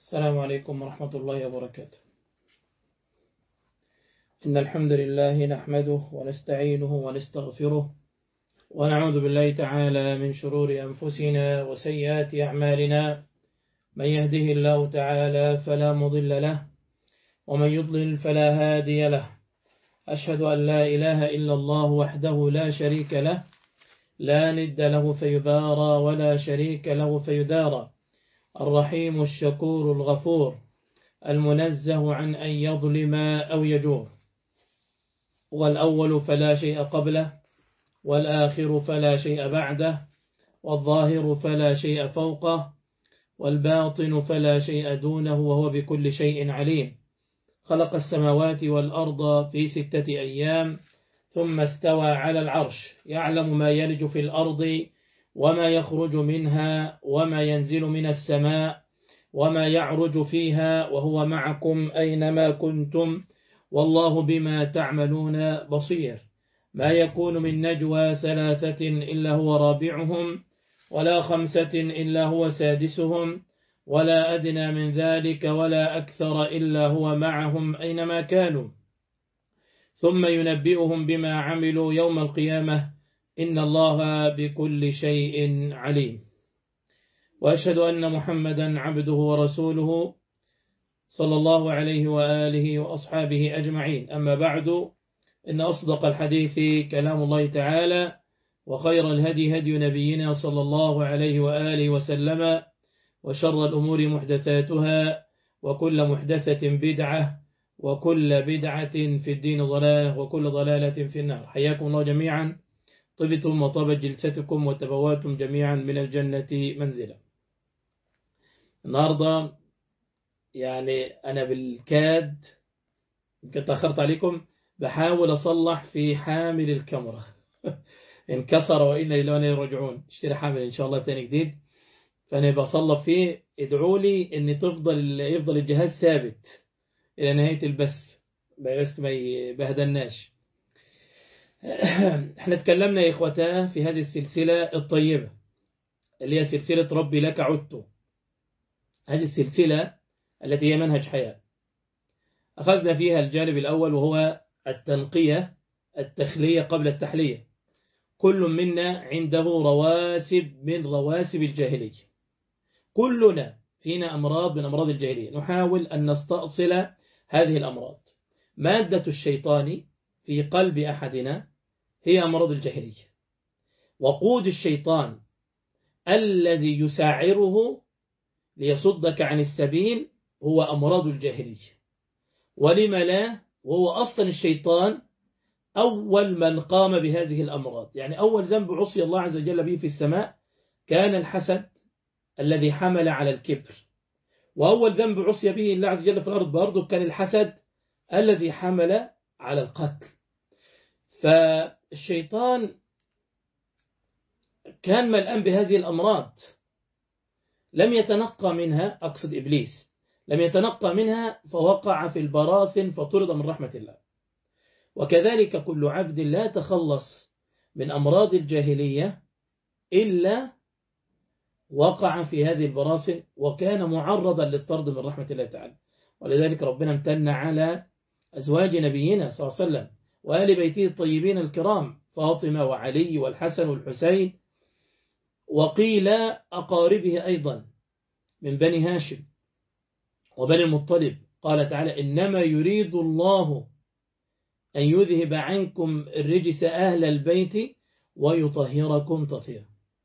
السلام عليكم ورحمة الله وبركاته إن الحمد لله نحمده ونستعينه ونستغفره ونعوذ بالله تعالى من شرور أنفسنا وسيئات أعمالنا من يهده الله تعالى فلا مضل له ومن يضلل فلا هادي له أشهد أن لا إله إلا الله وحده لا شريك له لا ند له فيبارى ولا شريك له فيدارى الرحيم الشكور الغفور المنزه عن أن يظلم أو يجور والأول فلا شيء قبله والآخر فلا شيء بعده والظاهر فلا شيء فوقه والباطن فلا شيء دونه وهو بكل شيء عليم خلق السماوات والأرض في ستة أيام ثم استوى على العرش يعلم ما يلج في الأرض وما يخرج منها وما ينزل من السماء وما يعرج فيها وهو معكم أينما كنتم والله بما تعملون بصير ما يكون من نجوى ثلاثة إلا هو رابعهم ولا خمسة إلا هو سادسهم ولا أدنى من ذلك ولا أكثر إلا هو معهم أينما كانوا ثم ينبئهم بما عملوا يوم القيامة إن الله بكل شيء عليم وأشهد أن محمدا عبده ورسوله صلى الله عليه وآله وأصحابه أجمعين أما بعد إن أصدق الحديث كلام الله تعالى وخير الهدي هدي نبينا صلى الله عليه وآله وسلم وشر الأمور محدثاتها وكل محدثة بدعة وكل بدعة في الدين ضلالة وكل ضلالة في النار حياكم الله جميعا طبتم وطابت جلستكم وتبواتم جميعا من الجنة منزلا النهاردة يعني أنا بالكاد يمكن تأخرت عليكم بحاول أصلح في حامل الكاميرا انكسر وإنا إلى أن يرجعون اشتري حامل إن شاء الله تاني جديد فأنا بصلح فيه ادعوا لي أن تفضل يفضل الجهاز ثابت إلى نهاية البث بس ما يبهدلناش احنا تكلمنا يا إخوتاه في هذه السلسلة الطيبة اللي هي سلسلة ربي لك عدت هذه السلسلة التي هي منهج حياة أخذنا فيها الجانب الأول وهو التنقية التخلية قبل التحلية كل منا عنده رواسب من رواسب الجاهلية كلنا فينا أمراض من أمراض الجاهلية نحاول أن نستأصل هذه الأمراض مادة الشيطان في قلب أحدنا هي أمراض الجاهلية وقود الشيطان الذي يساعره ليصدك عن السبيل هو أمراض الجاهلية ولم لا وهو أصلا الشيطان أول من قام بهذه الأمراض يعني أول ذنب عصي الله عز وجل به في السماء كان الحسد الذي حمل على الكبر وأول ذنب عصي به الله عز وجل في الأرض برضه كان الحسد الذي حمل على القتل فالشيطان كان ملأم بهذه الأمراض لم يتنقى منها أقصد إبليس لم يتنقى منها فوقع في البراثن فطرد من رحمة الله وكذلك كل عبد لا تخلص من أمراض الجاهلية إلا وقع في هذه البراثن وكان معرضا للطرد من رحمة الله تعالى ولذلك ربنا امتن على أزواج نبينا صلى الله عليه وسلم وآل بيته الطيبين الكرام فاطمة وعلي والحسن والحسين وقيل أقاربه أيضا من بني هاشم وبني المطلب قال تعالى إنما يريد الله أن يذهب عنكم الرجس أهل البيت ويطهركم تطهيرا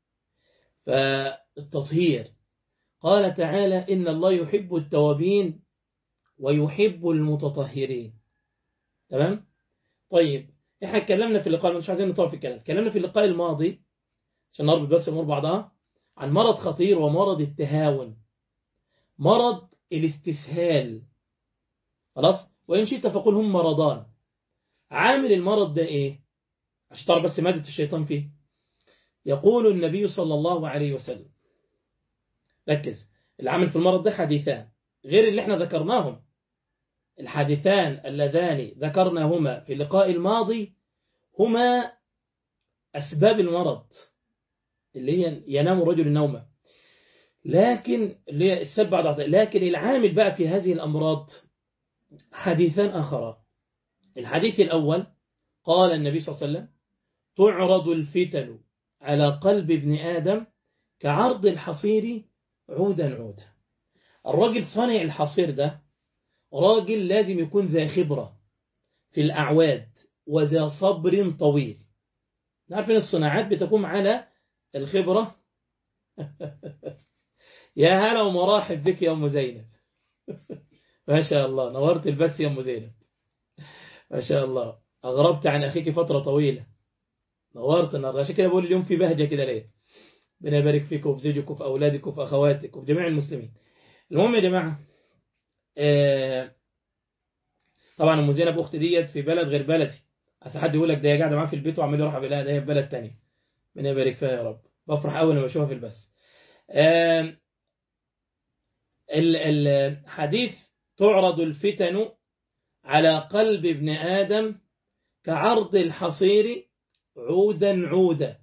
فالتطهير قال تعالى إن الله يحب التوابين ويحب المتطهرين تمام طيب احنا اتكلمنا في اللقاء مش عايزين نطول في الكلام اتكلمنا في اللقاء الماضي عشان نربط بس امور بعضها عن مرض خطير ومرض التهاون مرض الاستسهال خلاص وإن شئت فقل هم مرضان عامل المرض ده ايه عشان تعرف بس مادة الشيطان فيه يقول النبي صلى الله عليه وسلم ركز العامل في المرض ده حديثان غير اللي احنا ذكرناهم الحادثان اللذان ذكرناهما في اللقاء الماضي هما أسباب المرض اللي هي ينام الرجل النومة لكن السب بعض أعضاء لكن العامل بقى في هذه الأمراض حديثان آخران الحديث الأول قال النبي صلى الله عليه وسلم تعرض الفتن على قلب ابن آدم كعرض الحصير عودا عودا الراجل صانع الحصير ده راجل لازم يكون ذا خبرة في الأعواد وذا صبر طويل نعرف ان الصناعات بتكون على الخبرة يا هلا ومراحب بك يا أم زينب ما شاء الله نورت البث يا أم زينب ما شاء الله أغربت عن أخيك فترة طويلة نورت النهارده عشان كده بقول اليوم في بهجة كده ليه ربنا يبارك فيكم وفي زوجكم وفي أولادكم وفي أخواتك وفي جميع المسلمين المهم يا جماعة آه طبعا أم زينب أختي ديت في بلد غير بلدي أصل حد يقول لك ده هي قاعدة معاه في البيت وعمال يروح بلا ده هي في بلد تاني ربنا يبارك فيها يا رب بفرح أول لما بشوفها في البث آه الحديث تعرض الفتن على قلب ابن آدم كعرض الحصير عودا عودا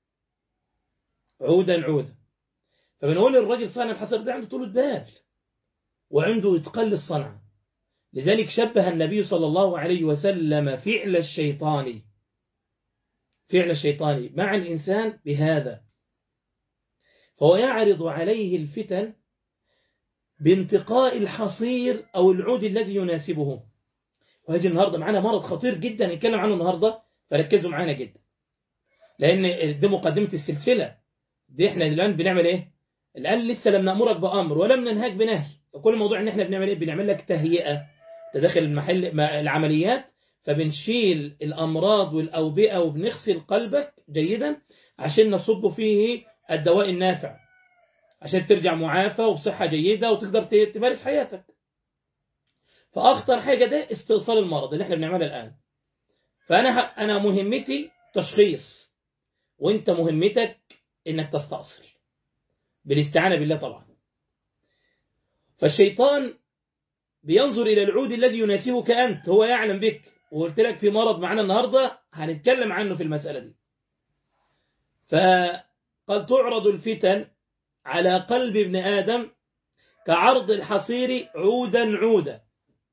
عودا عودا فبنقول الراجل صانع الحصير ده عنده طولة بال وعنده إتقان للصنعة لذلك شبه النبي صلى الله عليه وسلم فعل الشيطان فعل الشيطان مع الإنسان بهذا فهو يعرض عليه الفتن بانتقاء الحصير أو العود الذي يناسبه وهيجي النهاردة معنا مرض خطير جدا نتكلم عنه النهاردة فركزوا معانا جدا لأن دي مقدمة السلسلة دي احنا الآن بنعمل ايه الآن لسه لم نأمرك بأمر ولم ننهاك بنهي وكل موضوع ان احنا بنعمل ايه بنعمل لك تهيئة تداخل المحل العمليات فبنشيل الأمراض والأوبئة وبنغسل قلبك جيدا عشان نصب فيه الدواء النافع عشان ترجع معافى وبصحة جيدة وتقدر تمارس حياتك فأخطر حاجة ده استئصال المرض اللي احنا بنعملها الآن فأنا أنا مهمتي تشخيص وانت مهمتك انك تستأصل بالاستعانة بالله طبعا فالشيطان بينظر إلى العود الذي يناسبك أنت هو يعلم بك وقلت لك في مرض معنا النهاردة هنتكلم عنه في المسألة دي فقال تعرض الفتن على قلب ابن آدم كعرض الحصير عودا عودا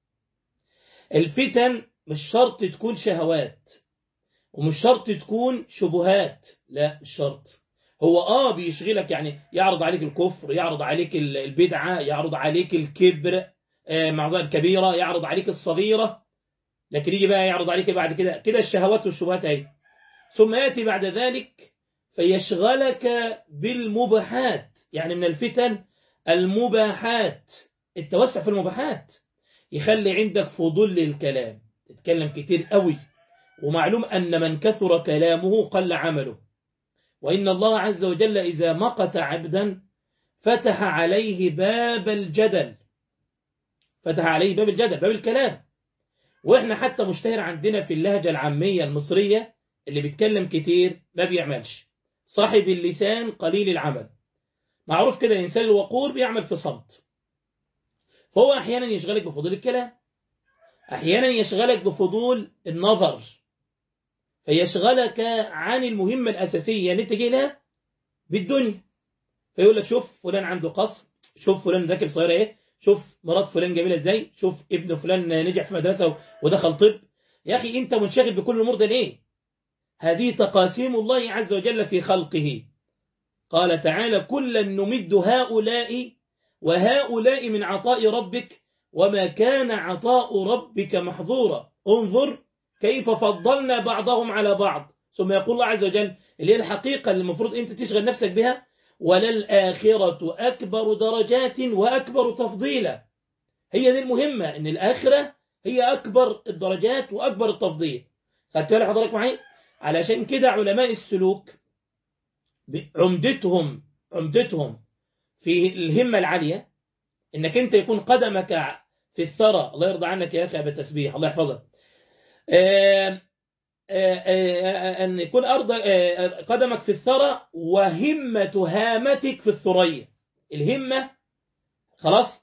الفتن مش شرط تكون شهوات ومش شرط تكون شبهات لا مش شرط هو آه بيشغلك يعني يعرض عليك الكفر يعرض عليك البدعة يعرض عليك الكبر معظم الكبيرة يعرض عليك الصغيرة لكن يجي بقى يعرض عليك بعد كده كده الشهوات والشبهات اهي ثم يأتي بعد ذلك فيشغلك بالمباحات يعني من الفتن المباحات التوسع في المباحات يخلي عندك فضول للكلام تتكلم كتير قوي ومعلوم أن من كثر كلامه قل عمله وإن الله عز وجل إذا مقت عبدا فتح عليه باب الجدل فتح عليه باب الجدل باب الكلام وإحنا حتى مشتهر عندنا في اللهجة العامية المصرية اللي بيتكلم كتير ما بيعملش صاحب اللسان قليل العمل معروف كده الإنسان الوقور بيعمل في صمت فهو أحيانا يشغلك بفضول الكلام أحيانا يشغلك بفضول النظر فيشغلك عن المهمة الأساسية اللي تجي لها بالدنيا فيقول لك شوف فلان عنده قصر شوف فلان ذاكر صغيرة ايه شوف مرات فلان جميلة ازاي شوف ابن فلان نجح في مدرسة ودخل طب يا أخي أنت منشغل بكل الأمور ده ليه هذه تقاسيم الله عز وجل في خلقه قال تعالى كلا نمد هؤلاء وهؤلاء من عطاء ربك وما كان عطاء ربك محظورا انظر كيف فضلنا بعضهم على بعض ثم يقول الله عز وجل اللي هي الحقيقة اللي المفروض أنت تشغل نفسك بها وللآخرة أكبر درجات وأكبر تفضيلا هي دي المهمة أن الآخرة هي أكبر الدرجات وأكبر التفضيل خدت بالك حضرتك معي علشان كده علماء السلوك عمدتهم عمدتهم في الهمة العالية انك انت يكون قدمك في الثرى الله يرضى عنك يا اخي ابا التسبيح الله يحفظك ان يكون ارض قدمك في الثرى وهمة هامتك في الثريا الهمة خلاص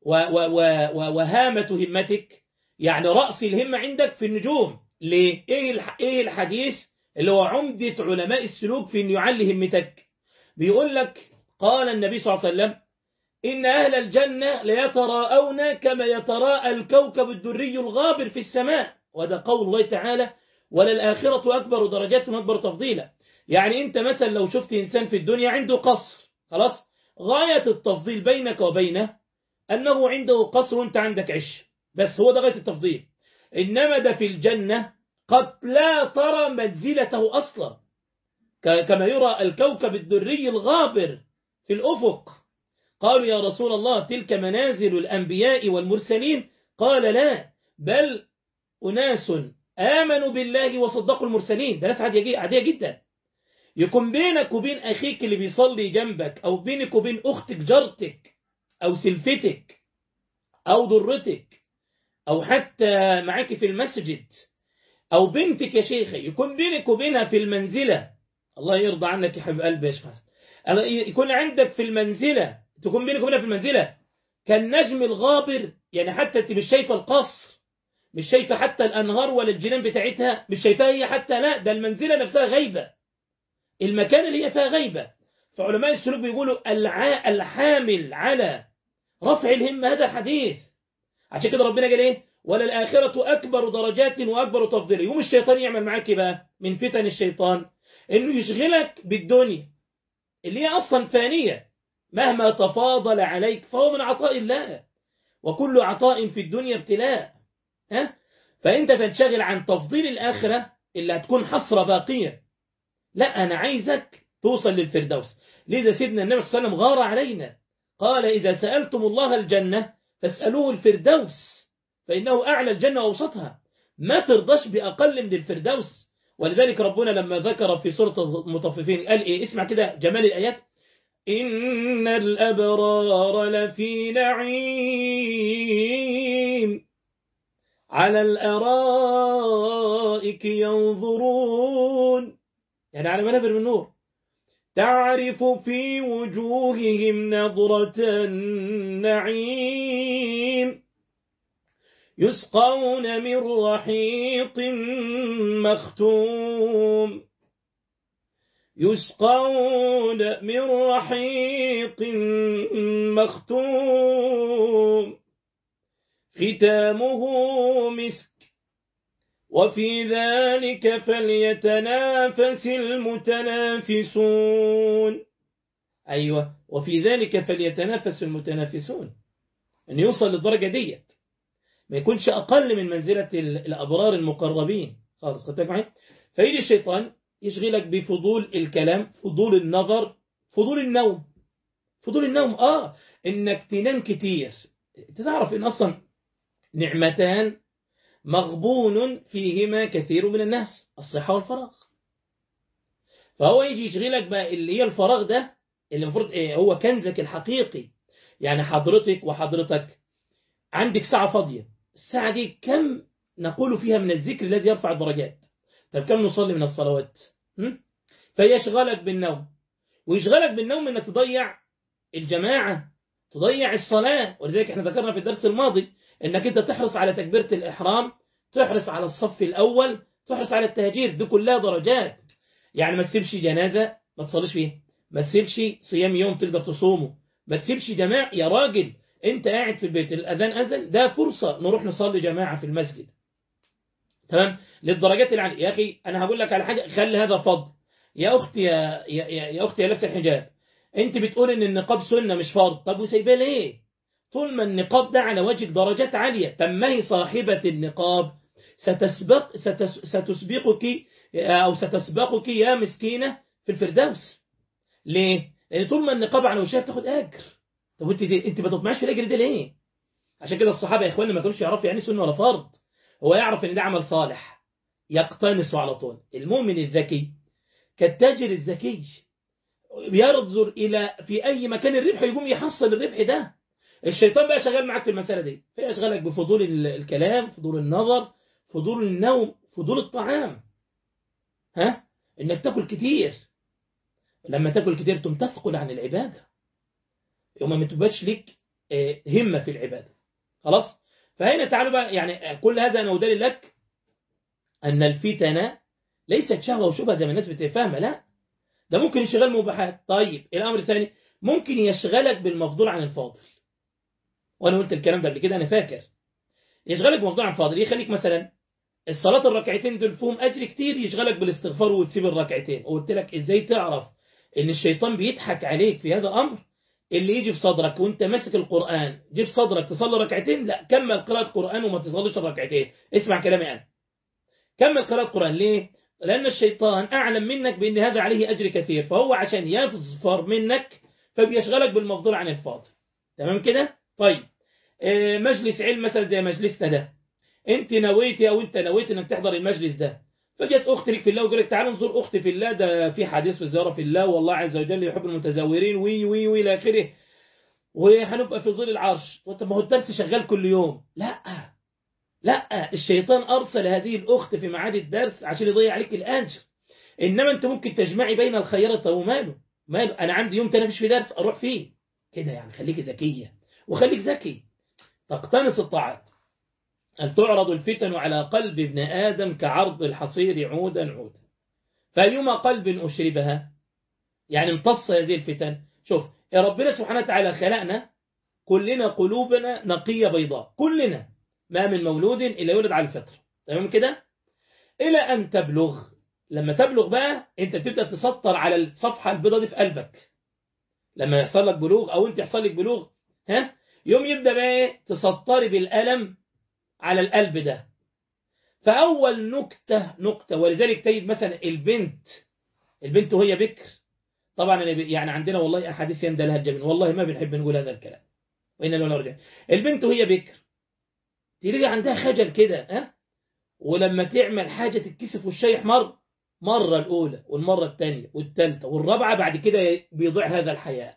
وهامة همتك يعني رأس الهمة عندك في النجوم ليه ايه الحديث اللي هو عمدة علماء السلوك في أن يعلي همتك بيقول لك قال النبي صلى الله عليه وسلم إن أهل الجنة ليتراءون كما يتراءى الكوكب الدري الغابر في السماء وهذا قول الله تعالى وللآخرة أكبر درجات وأكبر تفضيلا يعني أنت مثلا لو شفت إنسان في الدنيا عنده قصر خلاص غاية التفضيل بينك وبينه أنه عنده قصر وأنت عندك عش بس هو ده غاية التفضيل إنما ده في الجنة قد لا ترى منزلته أصلا كما يرى الكوكب الدري الغابر في الأفق قالوا يا رسول الله تلك منازل الأنبياء والمرسلين قال لا بل أناس آمنوا بالله وصدقوا المرسلين ده ناس عادية جدا يكون بينك وبين أخيك اللي بيصلي جنبك أو بينك وبين أختك جارتك أو سلفتك أو ضرتك أو حتى معاك في المسجد أو بنتك يا شيخة يكون بينك وبينها في المنزلة الله يرضى عنك يا حبيب قلبي يا شيخ يكون عندك في المنزلة تكون بينك وبينها في المنزلة كالنجم الغابر يعني حتى انت مش شايفة القصر مش شايفة حتى الأنهار ولا الجنان بتاعتها مش شايفاها هي حتى لا ده المنزلة نفسها غيبة المكان اللي هي فيها غيبة فعلماء السلوك بيقولوا الع... الحامل على رفع الهمة هذا الحديث عشان كده ربنا قال ايه ولا الآخرة أكبر درجات وأكبر تفضيل يوم الشيطان يعمل معاك بقى من فتن الشيطان انه يشغلك بالدنيا اللي هي أصلا فانية مهما تفاضل عليك فهو من عطاء الله وكل عطاء في الدنيا ابتلاء ها؟ فأنت تنشغل عن تفضيل الآخرة اللي هتكون حسرة باقية لا أنا عايزك توصل للفردوس لذا سيدنا النبي صلى الله عليه وسلم غار علينا قال إذا سألتم الله الجنة فاسألوه الفردوس فإنه أعلى الجنة وأوسطها ما ترضاش بأقل من الفردوس ولذلك ربنا لما ذكر في سورة المطففين قال إيه اسمع كده جمال الآيات إن الأبرار لفي نعيم على الأرائك ينظرون يعني على منابر من نور تعرف في وجوههم نظرة النعيم يسقون من رحيق مختوم يسقون من رحيق مختوم ختامه مسك وفي ذلك فليتنافس المتنافسون أيوة وفي ذلك فليتنافس المتنافسون أن يوصل للدرجة ديت ما يكونش أقل من منزلة الأبرار المقربين خالص خدتك معي فيجي الشيطان يشغلك بفضول الكلام فضول النظر فضول النوم فضول النوم آه إنك تنام كتير تعرف إن أصلا نعمتان مغبون فيهما كثير من الناس الصحة والفراغ فهو يجي يشغلك بقى اللي هي الفراغ ده اللي المفروض إيه هو كنزك الحقيقي يعني حضرتك وحضرتك عندك ساعة فاضية الساعة دي كم نقول فيها من الذكر الذي يرفع الدرجات طب كم نصلي من الصلوات فيشغلك بالنوم ويشغلك بالنوم انك تضيع الجماعة تضيع الصلاة ولذلك احنا ذكرنا في الدرس الماضي انك انت تحرص على تكبيرة الإحرام تحرص على الصف الأول تحرص على التهجير دي كلها درجات يعني ما تسيبش جنازة ما تصليش فيها ما تسيبش صيام يوم تقدر تصومه ما تسيبش جماعة يا راجل انت قاعد في البيت الأذان أذن ده فرصة نروح نصلي جماعة في المسجد تمام للدرجات العالية يا أخي أنا هقول لك على حاجة خلي هذا فضل يا أختي يا, يا, يا أختي يا لابسه الحجاب أنت بتقول إن النقاب سنة مش فرض طب وسايباه ليه طول ما النقاب ده على وجه درجات عالية طب ما هي صاحبة النقاب ستسبق ستس ستسبقك أو ستسبقك يا مسكينة في الفردوس ليه؟ لأن طول ما النقاب على وجهها بتاخد أجر طب وانت انت ما تطمعش في الأجر ده ليه؟ عشان كده الصحابة يا إخواننا ما كانوش يعرفوا يعني سنة ولا فرض هو يعرف ان ده عمل صالح يقتنص على طول المؤمن الذكي كالتاجر الذكي ينظر إلى في أي مكان الربح يقوم يحصل الربح ده الشيطان بقى شغال معاك في المسألة دي فيشغلك بفضول الكلام فضول النظر فضول النوم فضول الطعام ها انك تاكل كتير لما تاكل كتير تم تثقل عن العبادة يوم ما تبقاش لك همة في العبادة خلاص فهنا تعالوا بقى يعني كل هذا أنا أدلل لك أن الفتن ليست شهوة وشبهة زي ما الناس بتفهمها لا ده ممكن انشغال مباحات طيب الأمر الثاني ممكن يشغلك بالمفضول عن الفاضل وانا قلت الكلام ده قبل كده انا فاكر يشغلك بالمفضول عن الفاضل يخليك مثلا الصلاة الركعتين دول فيهم اجر كتير يشغلك بالاستغفار وتسيب الركعتين وقلت لك ازاي تعرف ان الشيطان بيضحك عليك في هذا الامر اللي يجي في صدرك وانت ماسك القرآن جي في صدرك تصلي ركعتين لا كمل قراءة قرآن وما تصليش الركعتين اسمع كلامي انا كمل قراءة قرآن ليه لأن الشيطان أعلم منك بأن هذا عليه أجر كثير فهو عشان يظفر منك فبيشغلك بالمفضول عن الفاضل تمام كده طيب آه مجلس علم مثلا زي مجلسنا ده انت نويتي او انت نويت انك تحضر المجلس ده فجت اختي لك في الله وقالت تعالوا نزور اختي في الله ده في حديث في الزياره في الله والله عز وجل يحب المتزورين وي وي وي الى اخره وهنبقى في ظل العرش طب ما هو الدرس شغال كل يوم لا لا الشيطان ارسل هذه الاخت في ميعاد الدرس عشان يضيع عليك الاجر انما انت ممكن تجمعي بين الخيرات وماله ماله انا عندي يوم تاني مفيش في درس اروح فيه كده يعني خليك ذكيه وخليك ذكي تقتنص الطاعات أن تعرض الفتن على قلب ابن آدم كعرض الحصير عودا عودا فأيما قلب أشربها يعني امتص هذه الفتن شوف يا ربنا سبحانه وتعالى خلقنا كلنا قلوبنا نقية بيضاء كلنا ما من مولود إلا يولد على الفطر تمام كده إلى أن تبلغ لما تبلغ بقى أنت بتبدأ تسطر على الصفحة البيضاء دي في قلبك لما يحصل لك بلوغ أو أنت يحصل لك بلوغ ها يوم يبدأ بقى تسطري بالألم على القلب ده فأول نكتة نكتة ولذلك تجد مثلا البنت البنت وهي بكر طبعا يعني عندنا والله أحاديث يندى لها الجبين والله ما بنحب نقول هذا الكلام وإن لو نرجع البنت وهي بكر تلاقي عندها خجل كده ها ولما تعمل حاجة تتكسف والشاي يحمر مرة الأولى والمرة الثانية والثالثة والرابعة بعد كده بيضيع هذا الحياء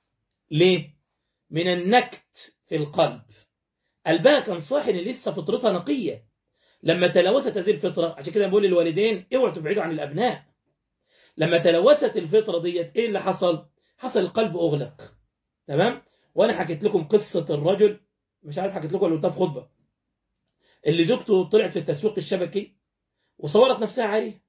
ليه؟ من النكت في القلب قلبها كان صاحي ان لسه فطرتها نقية لما تلوثت هذه الفطرة عشان كده بقول للوالدين اوعوا تبعدوا عن الأبناء لما تلوثت الفطرة ديت ايه اللي حصل حصل القلب أغلق تمام وانا حكيت لكم قصة الرجل مش عارف حكيت لكم ولا في خطبة اللي زوجته طلعت في التسويق الشبكي وصورت نفسها عارية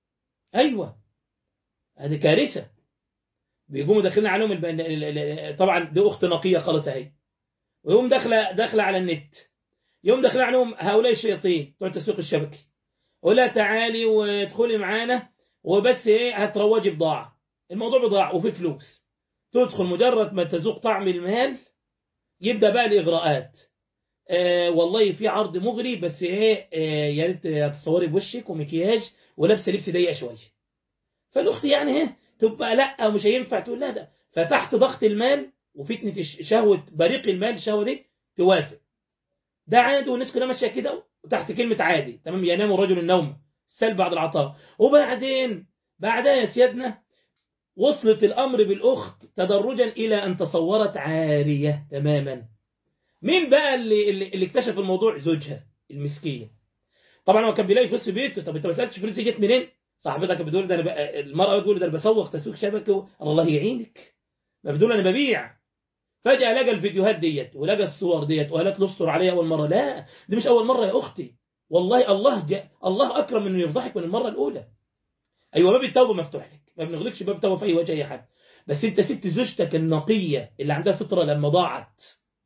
ايوه هذه كارثة بيقوموا داخلين عليهم الب... طبعا دي اخت نقية خالص اهي ويوم داخله داخله على النت يوم داخلين عليهم هؤلاء الشياطين بتوع التسويق الشبكي ولا تعالي وادخلي معانا وبس ايه هتروجي بضاعة الموضوع بضاعة وفي فلوس تدخل مجرد ما تذوق طعم المال يبدأ بقى الإغراءات آه والله في عرض مغري بس ايه آه يا ريت تصوري بوشك ومكياج ولابسه لبس ضيق شويه فالاخت يعني ايه تبقى لا مش هينفع تقول لا ده فتحت ضغط المال وفتنه شهوه بريق المال الشهوه دي توافق ده عادي والناس كلها ماشيه كده وتحت كلمه عادي تمام ينام الرجل النوم سل بعد العطاء وبعدين بعدها يا سيادنا وصلت الامر بالاخت تدرجا الى ان تصورت عاريه تماما مين بقى اللي, اللي, اللي اكتشف الموضوع زوجها المسكين طبعا هو كان بيلاقي فلوس في بيته طب انت ما سالتش فلوس جت منين صاحبتك بتقول ده انا بقى المراه بتقول ده انا بسوق تسويق شبكه الله يعينك ما بتقول انا ببيع فجاه لقى الفيديوهات ديت ولقى الصور ديت وقالت له استر عليا اول مره لا دي مش اول مره يا اختي والله الله جاء الله اكرم انه يفضحك من المره الاولى ايوه باب التوبه مفتوح لك ما بنغلقش باب التوبه في اي وجه اي حد بس انت سبت زوجتك النقيه اللي عندها فطره لما ضاعت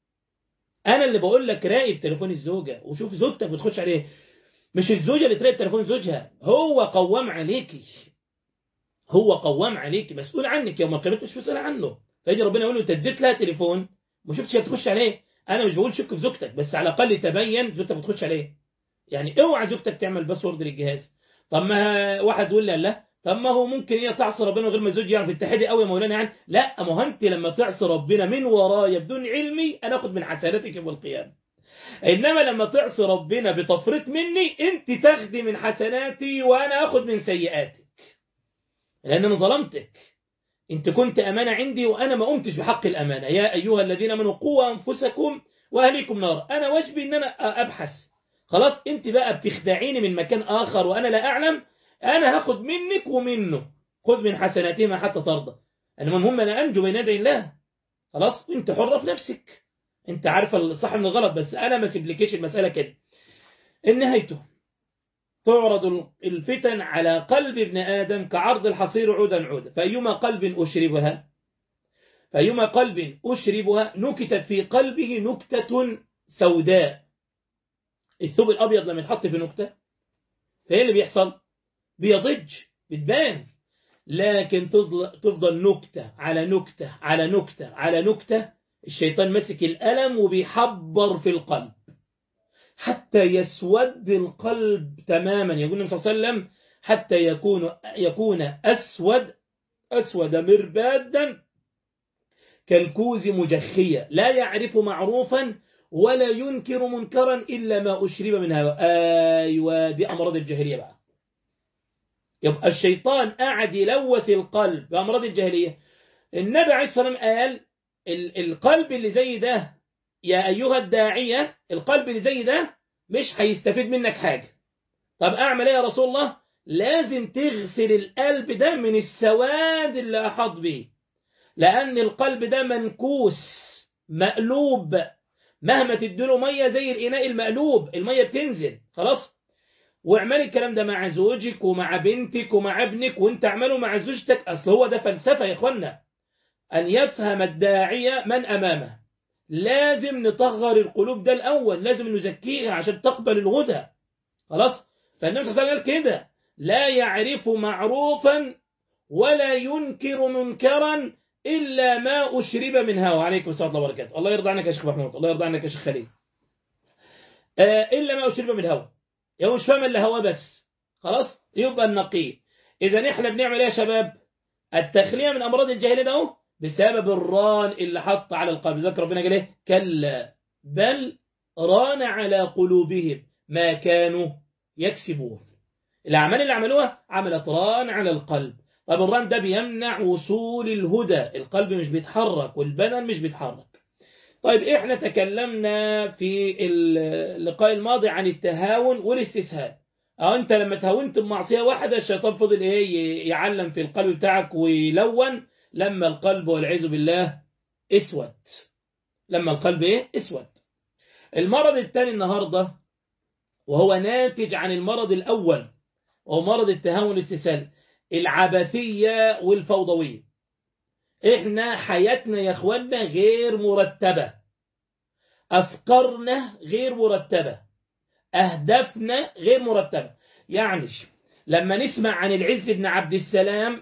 انا اللي بقول لك راقب تليفون الزوجه وشوف زوجتك بتخش عليه مش الزوجه اللي تراقب تليفون زوجها هو قوام عليكي هو قوام عليكي مسؤول عنك يوم القيامه مش مسؤول عنه فيجي ربنا يقول له انت اديت لها تليفون ما شفتش هي بتخش عليه انا مش بقول شك في زوجتك بس على الاقل تبين زوجتك بتخش عليه يعني اوعى زوجتك تعمل باسورد للجهاز طب ما واحد يقول لي لا طب ما هو ممكن هي تعصي ربنا غير ما الزوج يعرف اتحادي قوي يا مولانا يعني لا ما هو انت لما تعصي ربنا من ورايا بدون علمي انا اخد من حسناتك يوم القيامه انما لما تعصي ربنا بتفريط مني انت تاخدي من حسناتي وانا اخد من سيئاتك لان انا ظلمتك انت كنت امانه عندي وانا ما قمتش بحق الامانه يا ايها الذين امنوا قوا انفسكم واهليكم نار انا واجبي ان انا ابحث خلاص انت بقى بتخدعيني من مكان اخر وانا لا اعلم انا هاخد منك ومنه خذ من حسناتهما حتى ترضى المهم انا انجو بين يدي الله خلاص انت حرة في نفسك انت عارفه الصح من الغلط بس انا ما سيبلكيش المساله كده نهايته تعرض الفتن على قلب ابن آدم كعرض الحصير عودا عودا فأيما قلب أشربها فأيما قلب أشربها نكتت في قلبه نكتة سوداء الثوب الأبيض لما يتحط في نكتة فإيه اللي بيحصل بيضج بتبان لكن تفضل نكتة على نكتة على نكتة على نكتة الشيطان مسك الألم وبيحبر في القلب حتى يسود القلب تماما يقول النبي صلى الله عليه وسلم حتى يكون يكون أسود أسود مربادا كالكوز مجخية لا يعرف معروفا ولا ينكر منكرا إلا ما أشرب منها أيوة دي أمراض الجاهلية بقى يبقى الشيطان قاعد يلوث القلب بأمراض الجاهلية النبي عليه الصلاة والسلام قال القلب اللي زي ده يا أيها الداعية القلب اللي زي ده مش هيستفيد منك حاجة طب أعمل إيه يا رسول الله لازم تغسل القلب ده من السواد اللي أحاط به لأن القلب ده منكوس مقلوب مهما تديله مية زي الإناء المقلوب المية بتنزل خلاص واعملي الكلام ده مع زوجك ومع بنتك ومع ابنك وانت اعمله مع زوجتك أصل هو ده فلسفة يا إخوانا أن يفهم الداعية من أمامه لازم نطهر القلوب ده الأول لازم نزكيها عشان تقبل الهدى خلاص فالنبي صلى الله عليه وسلم قال كده لا يعرف معروفا ولا ينكر منكرا إلا ما أشرب من هوى عليكم السلام الله وبركاته الله يرضى عنك يا شيخ محمود الله يرضى عنك يا شيخ خليل آه إلا ما أشرب من هوى يا مش فاهم إلا هوى بس خلاص يبقى النقي إذا إحنا بنعمل إيه يا شباب التخلية من أمراض الجاهلية ده اهو بسبب الران اللي حط على القلب ذكر ربنا قال ايه كلا بل ران على قلوبهم ما كانوا يكسبون الأعمال اللي عملوها عملت ران على القلب طب الران ده بيمنع وصول الهدى القلب مش بيتحرك والبدن مش بيتحرك طيب احنا تكلمنا في اللقاء الماضي عن التهاون والاستسهال أو أنت لما تهاونت بمعصية واحدة الشيطان فضل إيه يعلم في القلب بتاعك ويلون لما القلب والعياذ بالله اسود لما القلب ايه اسود المرض الثاني النهاردة وهو ناتج عن المرض الأول وهو مرض التهاون والاستسهال العبثية والفوضوية احنا حياتنا يا اخوانا غير مرتبة أفكارنا غير مرتبة أهدافنا غير مرتبة يعني لما نسمع عن العز بن عبد السلام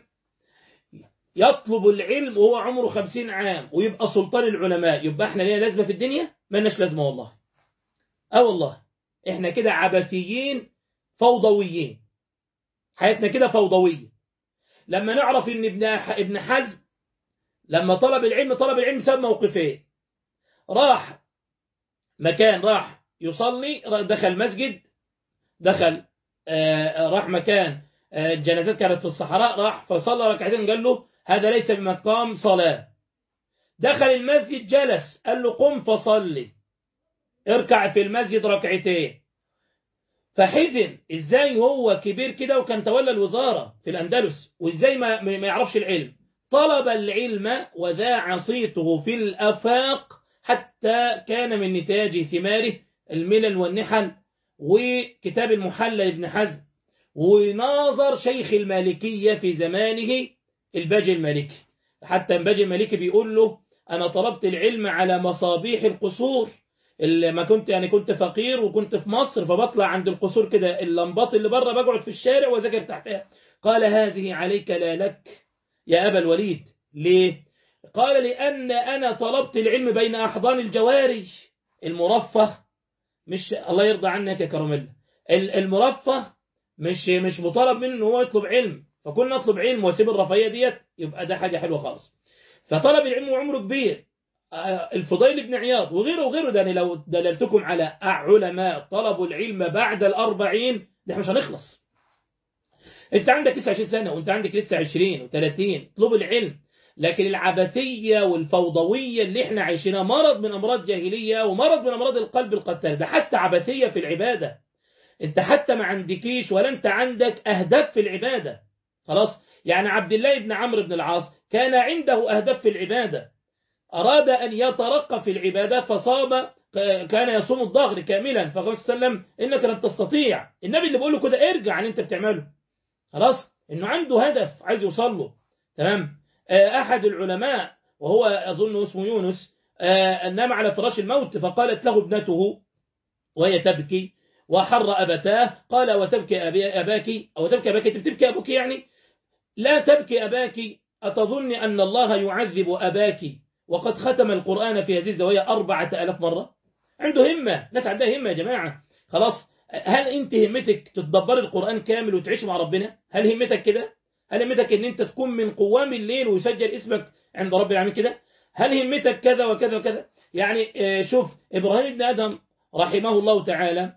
يطلب العلم وهو عمره خمسين عام ويبقى سلطان العلماء يبقى احنا ليه لازمة في الدنيا ما لناش لازمة والله اه والله احنا كده عبثيين فوضويين حياتنا كده فوضوية لما نعرف ان ابن ابن حزم لما طلب العلم طلب العلم بسبب موقفين راح مكان راح يصلي دخل مسجد دخل آه راح مكان آه الجنازات كانت في الصحراء راح فصلى ركعتين قال له هذا ليس بمقام صلاة دخل المسجد جلس قال له قم فصلي اركع في المسجد ركعتين فحزن ازاي هو كبير كده وكان تولى الوزارة في الأندلس وازاي ما, ما يعرفش العلم طلب العلم وذاع صيته في الأفاق حتى كان من نتاج ثماره الملل والنحل وكتاب المحلى لابن حزم وناظر شيخ المالكية في زمانه الباجي المالكي حتى الباجي المالكي بيقول له أنا طلبت العلم على مصابيح القصور اللي ما كنت يعني كنت فقير وكنت في مصر فبطلع عند القصور كده اللمبات اللي بره بقعد في الشارع وذاكر تحتها قال هذه عليك لا لك يا أبا الوليد ليه قال لأن أنا طلبت العلم بين أحضان الجواري المرفه مش الله يرضى عنك يا كراميلا المرفه مش مش مطالب منه ان هو يطلب علم فكنا نطلب علم واسيب الرفاهيه ديت يبقى ده حاجه حلوه خالص فطلب العلم وعمره كبير الفضيل بن عياض وغيره وغيره ده لو دللتكم على علماء طلبوا العلم بعد الأربعين ده مش هنخلص انت عندك 29 سنة وانت عندك لسه 20 و30 اطلبوا العلم لكن العبثية والفوضوية اللي احنا عايشينها مرض من أمراض جاهلية ومرض من أمراض القلب القتال ده حتى عبثية في العبادة انت حتى ما عندكيش ولا انت عندك أهداف في العبادة خلاص يعني عبد الله بن عمرو بن العاص كان عنده أهداف في العبادة أراد أن يترقى في العبادة فصاب كان يصوم الظهر كاملا فقال صلى الله عليه وسلم إنك لن تستطيع النبي اللي بيقول له كده ارجع عن انت بتعمله خلاص انه عنده هدف عايز يوصل له تمام أحد العلماء وهو أظن اسمه يونس نام على فراش الموت فقالت له ابنته وهي تبكي وحر أبتاه قال وتبكي أباك أو تبكي أباك تبكي أبوك يعني لا تبكي أباك أتظن أن الله يعذب أباك وقد ختم القرآن في هذه الزوايا أربعة ألاف مرة عنده همة ناس عندها همة يا جماعة خلاص هل أنت همتك تتدبر القرآن كامل وتعيش مع ربنا هل همتك كده هل همتك أن أنت تكون من قوام الليل ويسجل اسمك عند رب العالمين كده هل همتك كذا وكذا وكذا يعني شوف إبراهيم بن آدم رحمه الله تعالى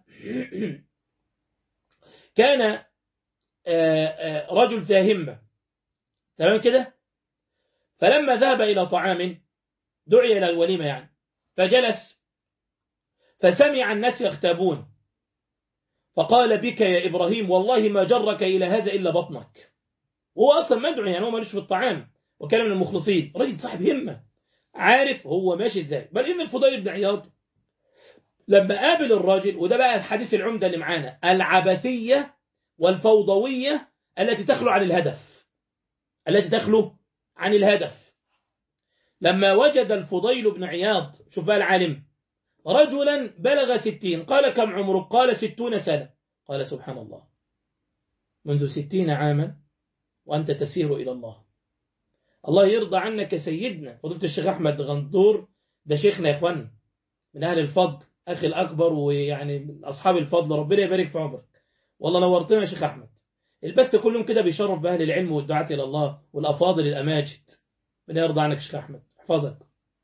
كان رجل ذا همة تمام كده فلما ذهب إلى طعام دعي إلى الوليمة يعني فجلس فسمع الناس يختابون فقال بك يا إبراهيم والله ما جرك إلى هذا إلا بطنك هو أصلا مدعو يعني هو مالوش في الطعام وكان من المخلصين رجل صاحب همة عارف هو ماشي ازاي بل إن الفضيل بن عياض لما قابل الراجل وده بقى الحديث العمدة اللي معانا العبثية والفوضوية التي تخلو عن الهدف التي تخلو عن الهدف لما وجد الفضيل بن عياض شوف بقى العالم رجلا بلغ ستين قال كم عمرك قال ستون سنة قال سبحان الله منذ ستين عاما وأنت تسير إلى الله الله يرضى عنك سيدنا فضلت الشيخ أحمد غندور ده شيخنا يا إخوان من أهل الفضل أخي الأكبر ويعني من أصحاب الفضل ربنا يبارك في عمرك والله نورتنا يا شيخ أحمد البث كلهم كده بيشرف بأهل العلم والدعاة إلى الله والأفاضل الأماجد من يرضى عنك شيخ أحمد احفظك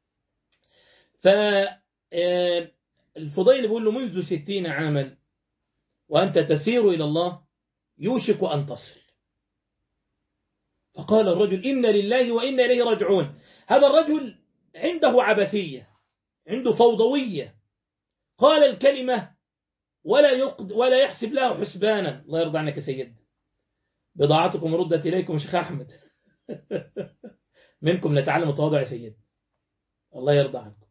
فالفضيل بيقول له منذ ستين عاما وأنت تسير إلى الله يوشك أن تصل فقال الرجل إن لله وإنا إليه راجعون هذا الرجل عنده عبثية عنده فوضوية قال الكلمة ولا يقد ولا يحسب لها حسبانا الله يرضى عنك يا سيد بضاعتكم ردت إليكم شيخ أحمد منكم نتعلم التواضع يا سيد الله يرضى عنكم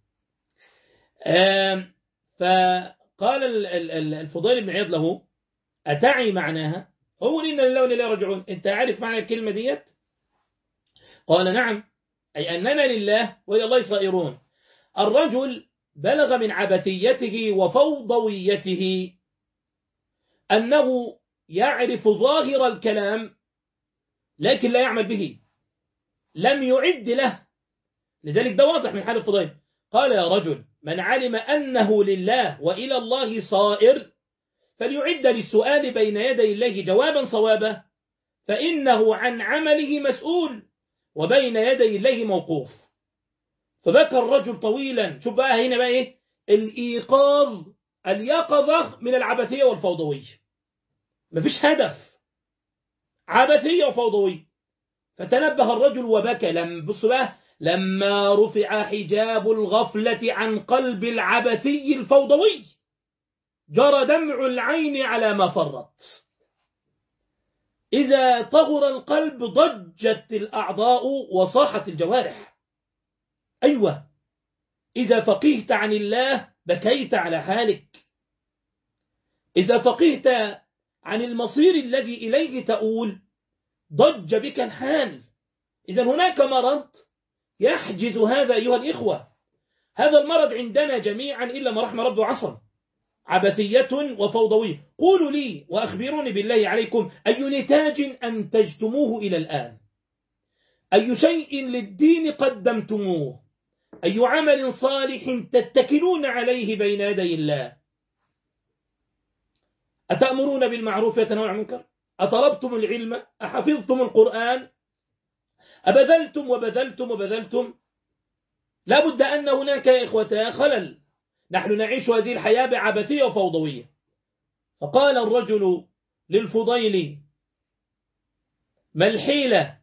فقال الفضيل بن عياض له أتعي معناها هو إن لله وإنا إليه راجعون أنت عارف معنى الكلمة ديت قال نعم أي أننا لله وإلى الله صائرون الرجل بلغ من عبثيته وفوضويته أنه يعرف ظاهر الكلام لكن لا يعمل به لم يعد له لذلك ده واضح من حال الفضيل قال يا رجل من علم أنه لله وإلى الله صائر فليعد للسؤال بين يدي الله جوابا صوابا فإنه عن عمله مسؤول وبين يدي الله موقوف فبكى الرجل طويلا شوف بقى هنا بقى ايه الإيقاظ اليقظة من العبثية والفوضوية مفيش هدف عبثية وفوضوية فتنبه الرجل وبكى لم بص بقى لما رفع حجاب الغفلة عن قلب العبثي الفوضوي جرى دمع العين على ما فرط إذا طغر القلب ضجت الأعضاء وصاحت الجوارح أيوة إذا فقهت عن الله بكيت على حالك إذا فقهت عن المصير الذي إليه تؤول ضج بك الحال إذا هناك مرض يحجز هذا أيها الإخوة هذا المرض عندنا جميعا إلا ما رحم رب وعصم عبثية وفوضوية قولوا لي وأخبروني بالله عليكم أي نتاج أنتجتموه إلى الآن أي شيء للدين قدمتموه أي عمل صالح تتكلون عليه بين يدي الله أتأمرون بالمعروف وتنهون عن المنكر أطلبتم العلم أحفظتم القرآن أبذلتم وبذلتم وبذلتم لا بد أن هناك يا إخوة خلل نحن نعيش هذه الحياة بعبثية وفوضوية فقال الرجل للفضيل ما الحيلة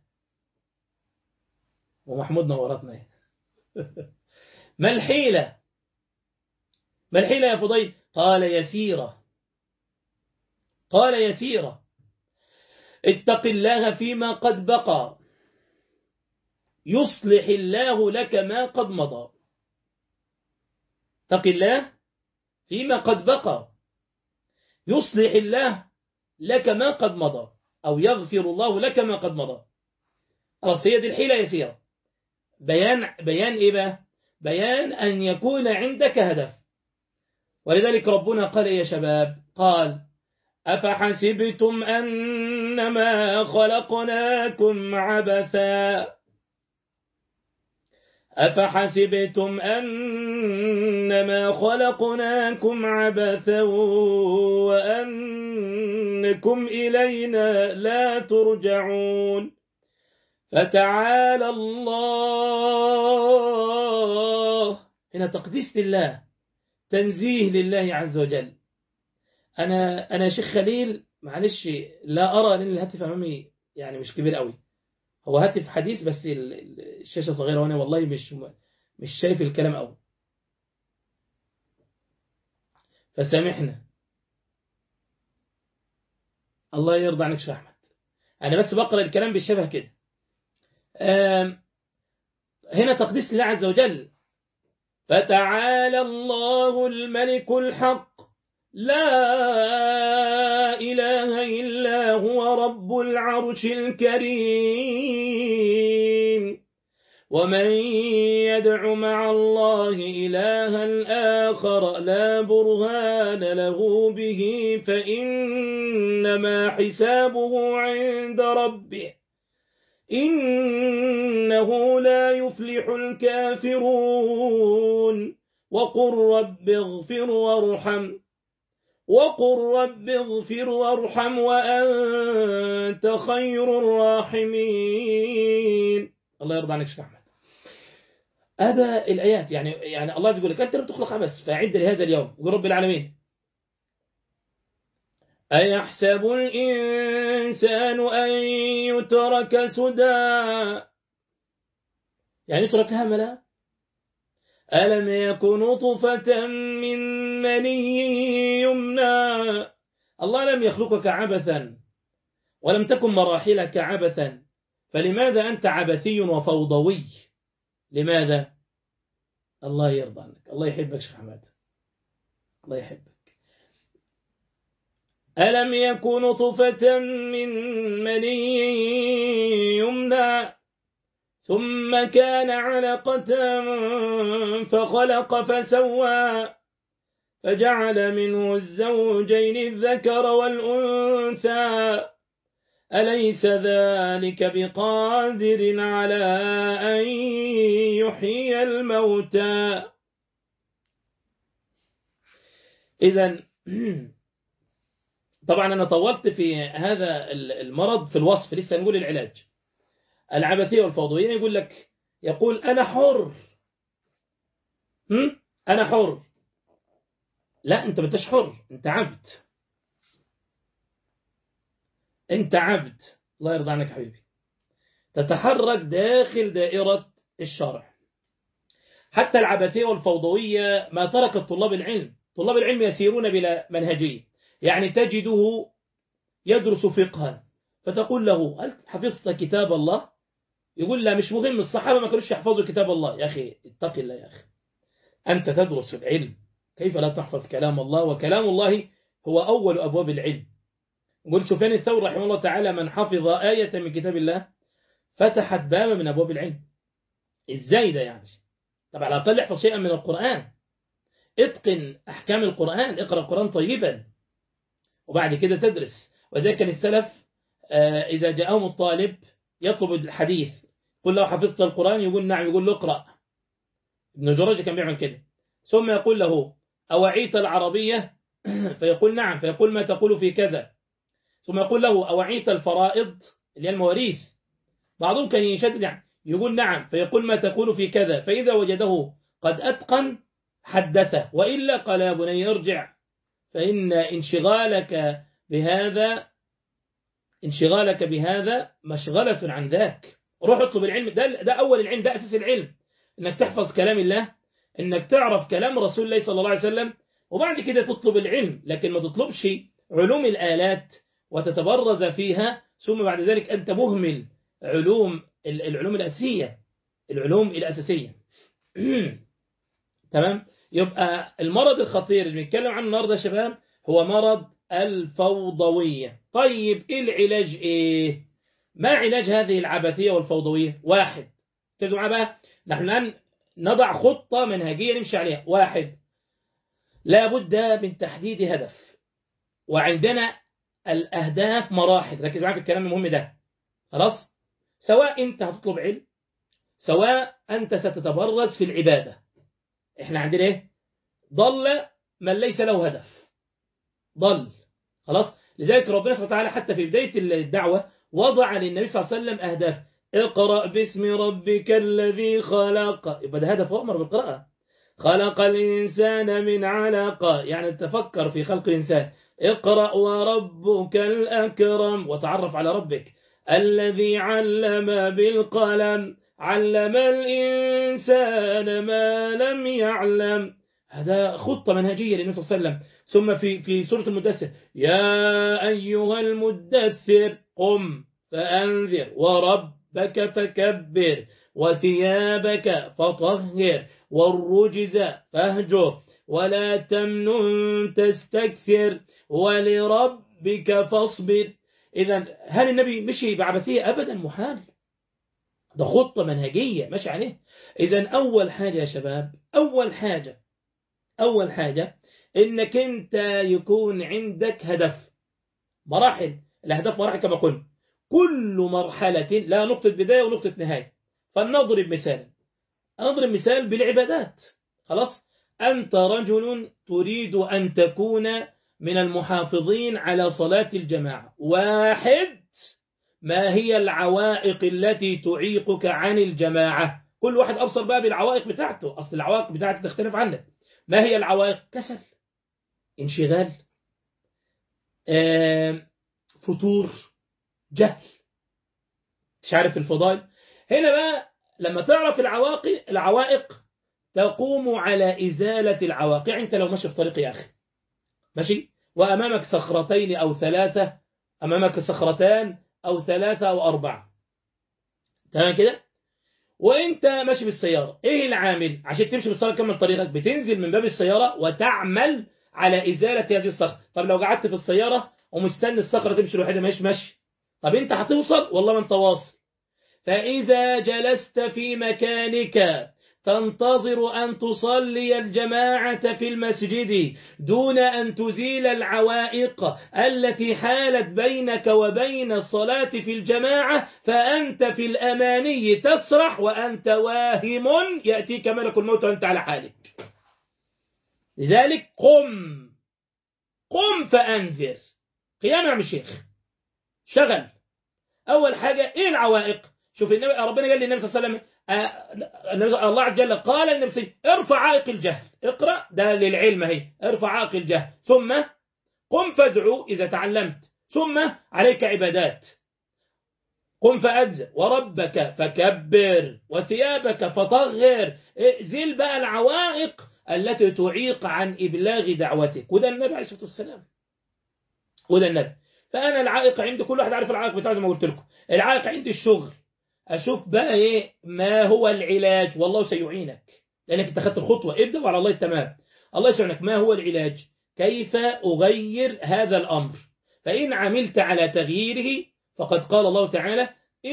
ومحمود نورتنا ما الحيلة ما الحيلة يا فضيل قال يسيرة قال يسيرة اتق الله فيما قد بقى يصلح الله لك ما قد مضى اتق الله فيما قد بقى يصلح الله لك ما قد مضى أو يغفر الله لك ما قد مضى خلاص هي دي الحيلة يسيرة بيان بيان إيه بقى بيان أن يكون عندك هدف ولذلك ربنا قال يا شباب قال أفحسبتم أنما خلقناكم عبثا أفحسبتم أنما خلقناكم عبثا وأنكم إلينا لا ترجعون فتعالى الله هنا تقديس لله تنزيه لله عز وجل أنا أنا شيخ خليل معلش لا أرى لأن الهاتف أمامي يعني مش كبير قوي هو هاتف حديث بس الشاشة صغيرة وأنا والله مش مش شايف الكلام قوي فسامحنا الله يرضى عنك شيخ أحمد أنا بس بقرأ الكلام بالشبه كده هنا تقديس الله عز وجل فتعالى الله الملك الحق لا إله إلا هو رب العرش الكريم ومن يدع مع الله إلها آخر لا برهان له به فإنما حسابه عند ربه إنه لا يفلح الكافرون وقل رب اغفر وارحم وقل رب اغفر وارحم وأنت خير الراحمين الله يرضى عنك شيخ أحمد هذا الآيات يعني يعني الله يقول لك أنت لم تخلق عبس فأعد لهذا اليوم يقول رب العالمين أيحسب الإنسان أن يترك سدى يعني يترك هملا ألم يكن نطفة من مني يمنى الله لم يخلقك عبثا ولم تكن مراحلك عبثا فلماذا أنت عبثي وفوضوي لماذا الله يرضى عنك الله يحبك شيخ حماد الله يحبك ألم يكن نطفة من مني يمنى ثم كان علقة فخلق فسوى فجعل منه الزوجين الذكر والأنثى أليس ذلك بقادر على أن يحيي الموتى إذا طبعا أنا طولت في هذا المرض في الوصف لسه نقول العلاج العبثية والفوضوية يقول لك يقول أنا حر هم؟ أنا حر لا أنت ما حر أنت عبد أنت عبد الله يرضى عنك حبيبي تتحرك داخل دائرة الشرع حتى العبثية والفوضوية ما تركت طلاب العلم طلاب العلم يسيرون بلا منهجية يعني تجده يدرس فقها فتقول له هل حفظت كتاب الله يقول لا مش مهم الصحابة ما كانوش يحفظوا كتاب الله يا أخي اتق الله يا أخي أنت تدرس العلم كيف لا تحفظ كلام الله وكلام الله هو أول أبواب العلم يقول سفيان الثور رحمه الله تعالى من حفظ آية من كتاب الله فتحت بابا من أبواب العلم إزاي ده يعني طب على الأقل احفظ شيئا من القرآن اتقن أحكام القرآن اقرأ القرآن طيبا وبعد كده تدرس وذلك كان السلف إذا جاءهم الطالب يطلب الحديث قل له حفظت القرآن يقول نعم يقول له اقرأ ابن جرج كان بيعمل كده ثم يقول له أوعيت العربية فيقول نعم فيقول ما تقول في كذا ثم يقول له أوعيت الفرائض اللي هي المواريث بعضهم كان يشدد يعني يقول نعم فيقول ما تقول في كذا فإذا وجده قد أتقن حدثه وإلا قال يا بني ارجع فإن انشغالك بهذا انشغالك بهذا مشغلة عن ذاك روح اطلب العلم ده, ده أول العلم ده أساس العلم إنك تحفظ كلام الله إنك تعرف كلام رسول الله صلى الله عليه وسلم وبعد كده تطلب العلم لكن ما تطلبش علوم الآلات وتتبرز فيها ثم بعد ذلك أنت مهمل علوم العلوم الأساسية العلوم الأساسية تمام يبقى المرض الخطير اللي بنتكلم عنه النهارده يا شباب هو مرض الفوضوية طيب إيه العلاج إيه ما علاج هذه العبثية والفوضوية واحد ركزوا معايا بقى نحن الآن نضع خطة منهجية نمشي عليها واحد لا بد من تحديد هدف وعندنا الأهداف مراحل ركز معايا في الكلام المهم ده خلاص سواء أنت هتطلب علم سواء أنت ستتبرز في العبادة احنا عندنا ايه ضل من ليس له هدف ضل خلاص لذلك ربنا سبحانه وتعالى حتى في بداية الدعوة وضع للنبي صلى الله عليه وسلم أهداف اقرأ باسم ربك الذي خلق يبقى ده هدف وأمر بالقراءة خلق الإنسان من علقة يعني تفكر في خلق الإنسان اقرأ وربك الأكرم وتعرف على ربك الذي علم بالقلم علم الإنسان ما لم يعلم هذا خطة منهجية للنبي صلى الله عليه وسلم ثم في في سورة المدثر يا أيها المدثر قم فأنذر وربك فكبر وثيابك فطهر والرجز فاهجر ولا تمنن تستكثر ولربك فاصبر إذا هل النبي مشي بعبثية أبدا محال ده خطة منهجية ماشي عليه إذا أول حاجة يا شباب أول حاجة أول حاجة إنك أنت يكون عندك هدف مراحل الأهداف مراحل كما قلنا كل مرحلة لا نقطة بداية ونقطة نهاية فلنضرب مثال نضرب مثال بالعبادات خلاص أنت رجل تريد أن تكون من المحافظين على صلاة الجماعة واحد ما هي العوائق التي تعيقك عن الجماعة كل واحد أبصر بقى بالعوائق بتاعته أصل العوائق بتاعته تختلف عنك ما هي العوائق كسل انشغال فتور جهل مش عارف الفضائل هنا بقى لما تعرف العوائق العوائق تقوم على إزالة العوائق يعني أنت لو ماشي في طريق يا أخي ماشي وأمامك صخرتين أو ثلاثة أمامك صخرتان أو ثلاثة أو أربعة تمام كده وانت ماشي بالسيارة ايه العامل عشان تمشي بالسيارة كمل طريقك بتنزل من باب السيارة وتعمل على إزالة هذه الصخرة طب لو قعدت في السيارة ومستني الصخرة تمشي لوحدها ماشي ماشي طب انت هتوصل والله ما انت واصل فإذا جلست في مكانك تنتظر أن تصلي الجماعة في المسجد دون أن تزيل العوائق التي حالت بينك وبين الصلاة في الجماعة فأنت في الأماني تسرح وأنت واهم يأتيك ملك الموت وأنت على حالك لذلك قم قم فأنذر قيام يا شيخ شغل أول حاجة إيه العوائق شوف النبي ربنا قال للنبي صلى الله عليه وسلم الله عز وجل قال للنبي ارفع عائق الجهل اقرأ ده للعلم هي ارفع عائق الجهل ثم قم فادعو إذا تعلمت ثم عليك عبادات قم فأجزء وربك فكبر وثيابك فطهر زل بقى العوائق التي تعيق عن إبلاغ دعوتك وده النبي عليه الصلاة والسلام وده النبي فأنا العائق عندي كل واحد عارف العائق بتاعه زي ما قلت لكم العائق عندي الشغل أشوف بقى إيه ما هو العلاج والله سيعينك لأنك انت خدت الخطوة ابدأ وعلى الله التمام الله يسعدك ما هو العلاج كيف أغير هذا الأمر فإن عملت على تغييره فقد قال الله تعالى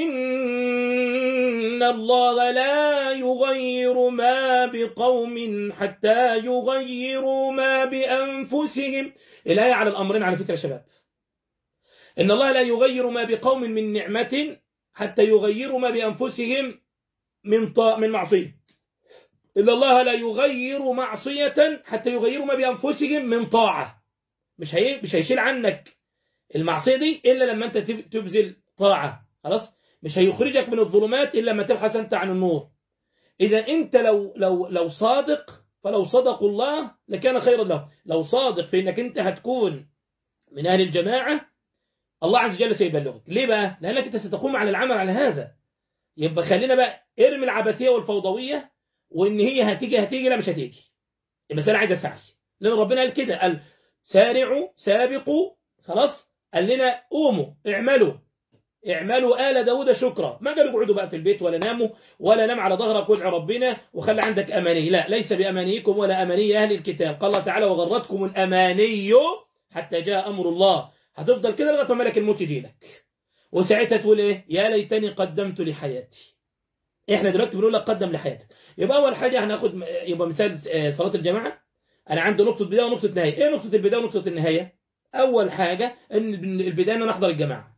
إن الله لا يغير ما بقوم حتى يغيروا ما بأنفسهم الآية على الأمرين على فكرة شباب إن الله لا يغير ما بقوم من نعمة حتى يغيروا ما بأنفسهم من طاء من معصية إن الله لا يغير معصية حتى يغيروا ما بأنفسهم من طاعة مش هي مش هيشيل عنك المعصية دي إلا لما أنت تبذل طاعة خلاص مش هيخرجك من الظلمات إلا لما تبحث أنت عن النور إذا أنت لو لو لو صادق فلو صدقوا الله لكان خيرا له لو صادق في أنك أنت هتكون من أهل الجماعة الله عز وجل سيبلغك ليه بقى لأنك أنت ستقوم على العمل على هذا يبقى خلينا بقى ارمي العبثية والفوضوية وإن هي هتيجي هتيجي لا مش هتيجي المسألة عايزة سعي لأن ربنا قال كده قال سارعوا سابقوا خلاص قال لنا قوموا اعملوا اعملوا آل داود شكرا ما قالوا اقعدوا بقى في البيت ولا ناموا ولا نام على ظهرك وادعوا ربنا وخلي عندك أماني لا ليس بأمانيكم ولا أماني أهل الكتاب قال الله تعالى وغرتكم الأماني حتى جاء أمر الله هتفضل كده لغايه ما ملك الموت يجي لك وساعتها تقول ايه يا ليتني قدمت لحياتي احنا دلوقتي بنقول لك قدم لحياتك يبقى اول حاجه هناخد يبقى مثال صلاه الجماعه انا عندي نقطه بدايه ونقطه نهايه ايه نقطه البدايه ونقطه النهايه اول حاجه ان البدايه ان انا احضر الجماعه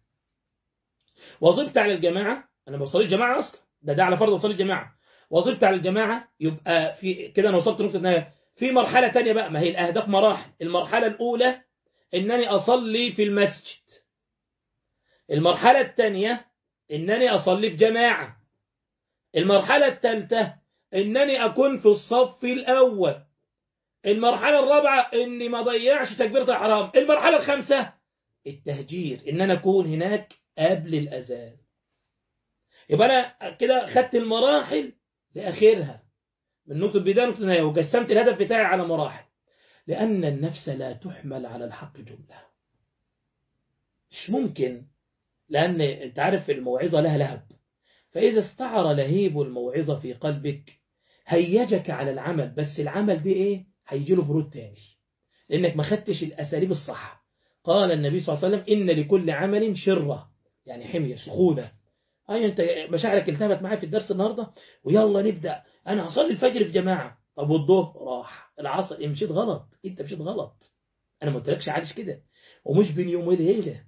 وظيفتي على الجماعه انا ما بصليش جماعه اصلا ده ده على فرض وصلي الجماعه وظيفتي على الجماعه يبقى في كده انا وصلت نقطه النهايه في مرحله تانية بقى ما هي الاهداف مراحل المرحله الاولى انني اصلي في المسجد المرحله الثانيه انني اصلي في جماعه المرحله الثالثه انني اكون في الصف الاول المرحله الرابعه اني ما ضيعش تكبيره الاحرام المرحله الخامسه التهجير ان انا اكون هناك قبل الاذان يبقى انا كده خدت المراحل لاخرها من نقطه بدايه لنقطه نهايه وقسمت الهدف بتاعي على مراحل لان النفس لا تحمل على الحق جمله مش ممكن لان انت عارف الموعظه لها لهب فاذا استعر لهيب الموعظه في قلبك هيجك على العمل بس العمل دي ايه هيجي له برود تاني لانك ما خدتش الاساليب الصح قال النبي صلى الله عليه وسلم ان لكل عمل شره يعني حميه سخونه اي انت مشاعرك التهبت معايا في الدرس النهارده ويلا نبدا انا هصلي الفجر في جماعه طب والظهر راح العصر مشيت غلط انت مشيت غلط انا ما قلتلكش عايش كده ومش بين يوم وليله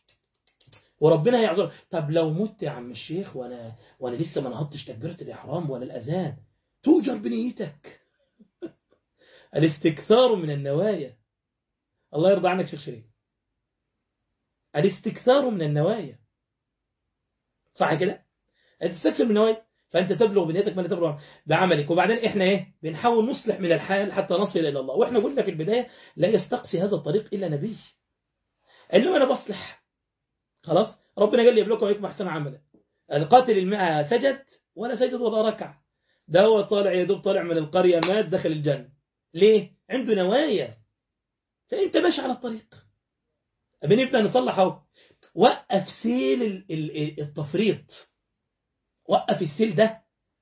وربنا هيعذر طب لو مت يا عم الشيخ وانا وانا لسه ما نهضتش تكبيره الاحرام ولا الاذان توجر بنيتك الاستكثار من النوايا الله يرضى عنك شيخ شريف الاستكثار من النوايا صح كده تستكثر من النوايا فانت تبلغ بنيتك ما لا تبلغ بعملك وبعدين احنا ايه بنحاول نصلح من الحال حتى نصل الى الله واحنا قلنا في البدايه لا يستقصي هذا الطريق الا نبي انما انا بصلح خلاص ربنا قال لي يبلغكم عليكم احسن عملا القاتل المئة سجد ولا سجد ولا ركع ده هو طالع يا دوب طالع من القريه مات دخل الجنه ليه عنده نوايا فانت ماشي على الطريق بنبدا نصلح اهو وقف سيل التفريط وقف السيل ده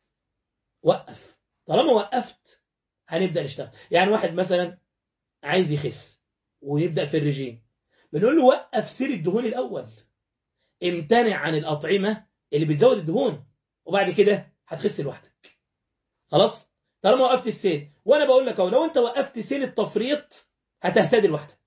وقف طالما وقفت هنبدا نشتغل يعني واحد مثلا عايز يخس ويبدا في الرجيم بنقول له وقف سيل الدهون الاول امتنع عن الاطعمه اللي بتزود الدهون وبعد كده هتخس لوحدك خلاص طالما وقفت السيل وانا بقول لك اهو لو انت وقفت سيل التفريط هتهتدي لوحدك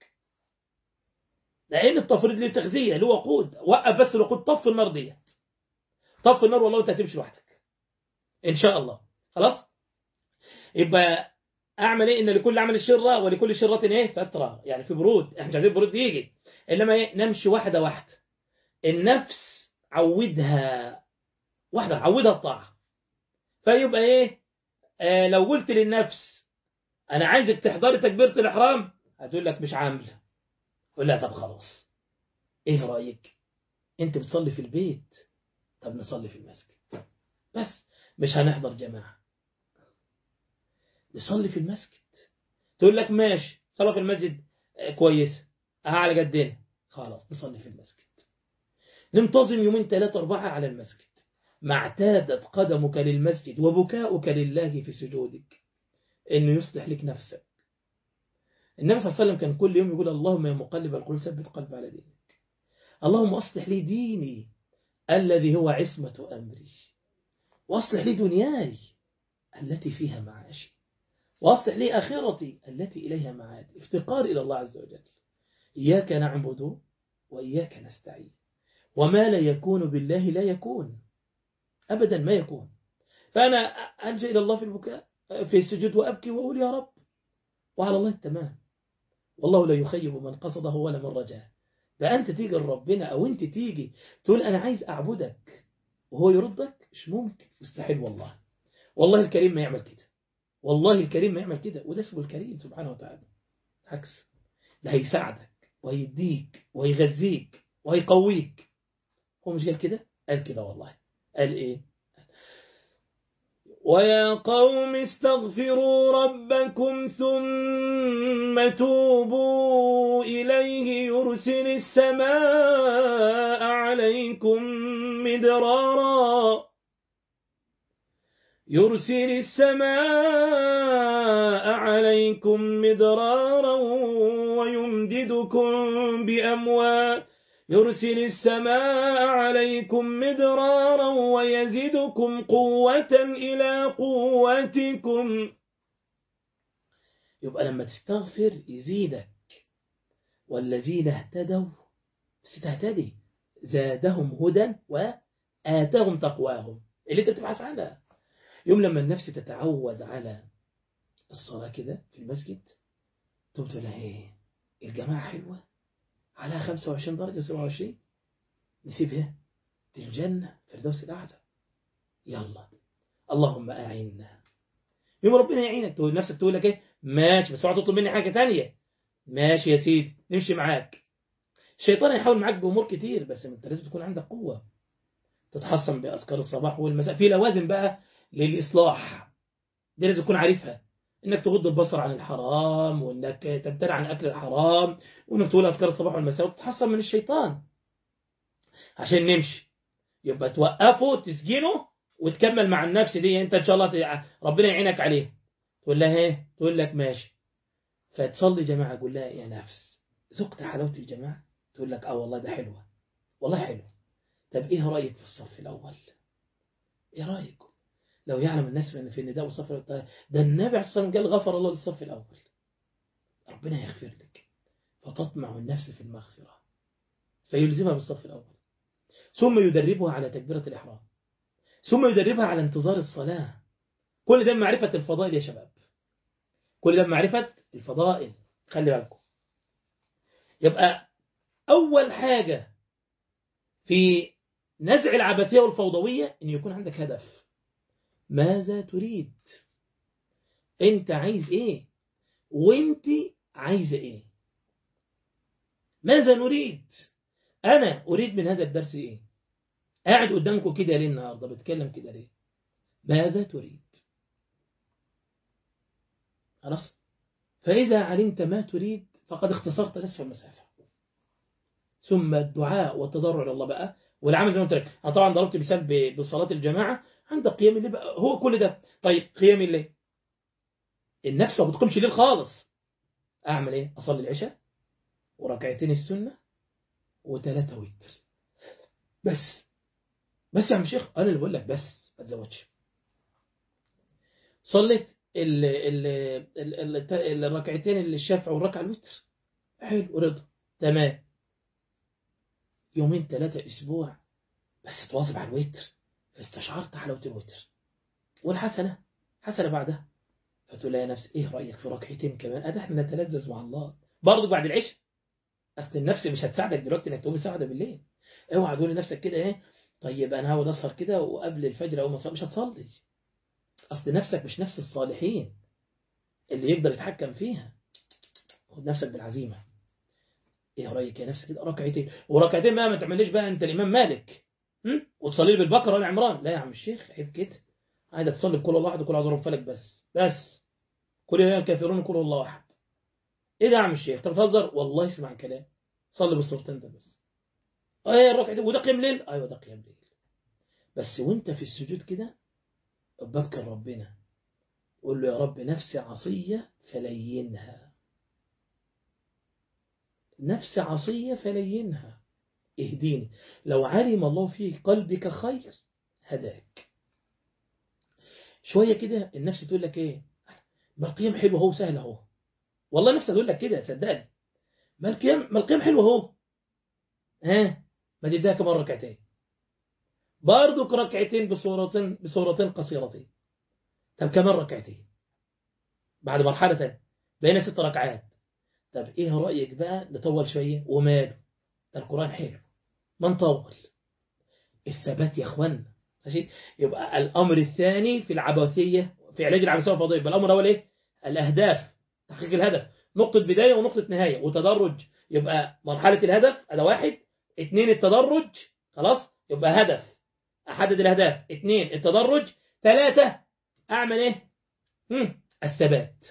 لان التفريط ليه تغذيه له وقود وقف بس الوقود طف النار ديت طف النار والله انت هتمشي لوحدك ان شاء الله خلاص يبقى اعمل ايه ان لكل عمل شره ولكل شره ايه فتره يعني في برود احنا مش عايزين برود يجي انما ايه نمشي واحده واحده النفس عودها واحده عودها الطاعه فيبقى ايه آه لو قلت للنفس انا عايزك تحضري تكبيره الاحرام هتقول لك مش عامله قول لها طب خلاص ايه رايك انت بتصلي في البيت طب نصلي في المسجد بس مش هنحضر جماعه نصلي في المسجد تقول لك ماشي صلاه في المسجد آه كويسه على قدنا خلاص نصلي في المسجد ننتظم يومين ثلاثة أربعة على المسجد ما اعتادت قدمك للمسجد وبكاؤك لله في سجودك انه يصلح لك نفسك النبي صلى الله عليه وسلم كان كل يوم يقول اللهم يا مقلب القلوب ثبت قلب على دينك اللهم اصلح لي ديني الذي هو عصمة أمري واصلح لي دنياي التي فيها معاشي واصلح لي آخرتي التي إليها معاد افتقار إلى الله عز وجل إياك نعبد وإياك نستعين وما لا يكون بالله لا يكون أبدا ما يكون فأنا ألجأ إلى الله في البكاء في السجود وأبكي وأقول يا رب وعلى الله التمام والله لا يخيب من قصده ولا من رجاه ده أنت تيجي لربنا أو أنت تيجي تقول أنا عايز أعبدك وهو يردك مش ممكن مستحيل والله والله الكريم ما يعمل كده والله الكريم ما يعمل كده وده اسمه الكريم سبحانه وتعالى عكس ده هيساعدك وهيديك وهيغذيك وهيقويك هو مش قال كده قال كده والله قال ايه ويا قوم استغفروا ربكم ثم توبوا إليه يرسل السماء عليكم مدرارا يرسل السماء عليكم مدرارا ويمددكم بأموال يرسل السماء عليكم مدرارا ويزدكم قوة إلى قوتكم يبقى لما تستغفر يزيدك والذين اهتدوا ستهتدي زادهم هدى وآتاهم تقواهم اللي انت بتبحث عنها يوم لما النفس تتعود على الصلاة كده في المسجد تقوم تقول لها ايه الجماعة حلوة على 25 درجة 27 نسيبها دي الجنة فردوس الأعلى يلا اللهم أعنا يوم ربنا يعينك تقول نفسك تقول لك ايه ماشي بس اوعى تطلب مني حاجة تانية ماشي يا سيدي نمشي معاك الشيطان يحاول معاك بأمور كتير بس انت لازم تكون عندك قوة تتحصن بأذكار الصباح والمساء في لوازم بقى للإصلاح دي لازم تكون عارفها انك تغض البصر عن الحرام وانك تمتنع عن اكل الحرام وانك تقول اذكار الصباح والمساء وتتحصن من الشيطان عشان نمشي يبقى توقفه تسجنه وتكمل مع النفس دي انت ان شاء الله ربنا يعينك عليه تقول لها ايه تقول لك ماشي فتصلي جماعه تقول لها يا نفس ذقت حلاوه الجماعه تقول لك اه والله ده حلوه والله حلو طب ايه رايك في الصف الاول ايه رايكم لو يعلم الناس ان في النداء والصف ده النبي عليه الصلاه والسلام قال غفر الله للصف الاول ربنا يغفر لك فتطمع النفس في المغفره فيلزمها بالصف الاول ثم يدربها على تكبيره الاحرام ثم يدربها على انتظار الصلاه كل ده معرفه الفضائل يا شباب كل ده معرفه الفضائل خلي بالكم يبقى اول حاجه في نزع العبثيه والفوضويه ان يكون عندك هدف ماذا تريد انت عايز ايه وانت عايزه ايه ماذا نريد انا اريد من هذا الدرس ايه قاعد قدامكم كده ليه النهارده بتكلم كده ليه ماذا تريد خلاص فاذا علمت ما تريد فقد اختصرت نصف المسافه ثم الدعاء والتضرع الى الله بقى والعمل زي ما قلت لك انا طبعا ضربت مثال بصلاه الجماعه عندك قيام الليل بقى هو كل ده طيب قيام الليل النفس ما بتقومش الليل خالص اعمل ايه اصلي العشاء وركعتين السنه وثلاثه وتر بس بس يا عم شيخ انا اللي بقول لك بس ما تزودش صليت ال ال ال ال الركعتين الشفع والركعه الوتر حلو رضا تمام يومين ثلاثه اسبوع بس تواظب على الوتر فاستشعرت حلاوة الوتر والحسنة حسنة بعدها فتقول يا نفس ايه رأيك في ركعتين كمان ادي احنا نتلذذ مع الله برضه بعد العشاء اصل النفس مش هتساعدك دلوقتي انك تقوم الساعه بالليل اوعى تقول لنفسك كده ايه طيب انا هقعد اسهر كده وقبل الفجر اول ما اصلي مش هتصلي اصل نفسك مش نفس الصالحين اللي يقدر يتحكم فيها خد نفسك بالعزيمه ايه رايك يا نفس كده ركعتين وركعتين بقى ما تعمليش بقى انت الامام مالك وتصلي لي بالبقره ولا عمران لا يا عم الشيخ عيب كده عايزك تصلي بكل الله واحد وكل اعوذ فلك بس بس كل يوم الكافرون كل الله واحد ايه ده يا عم الشيخ انت بتهزر والله اسمع الكلام صلي بالصورتين ده بس ايه الركعه وده قيام ليل ايوه ده قيام ليل بس وانت في السجود كده بذكر ربنا قول له يا رب نفسي عصيه فلينها نفس عصيه فلينها اهديني لو علم الله في قلبك خير هداك شوية كده النفس تقول لك ايه ما القيام حلو هو سهل اهو والله نفسي تقول لك كده صدقني ما القيام ما القيام حلو اهو ها ما تديها كمان ركعتين برضك ركعتين بصورتين بصورتين قصيرتين طب كمان ركعتين بعد مرحلة ثانيه بين ست ركعات طب ايه رأيك بقى نطول شوية وماله ده القرآن حلو ما نطول الثبات يا اخوانا ماشي يبقى الامر الثاني في العبثيه في علاج العبثيه والفضائيه يبقى الامر الاول ايه الاهداف تحقيق الهدف نقطه بدايه ونقطه نهايه وتدرج يبقى مرحله الهدف ده واحد اثنين التدرج خلاص يبقى هدف احدد الاهداف اثنين التدرج ثلاثه اعمل ايه هم. الثبات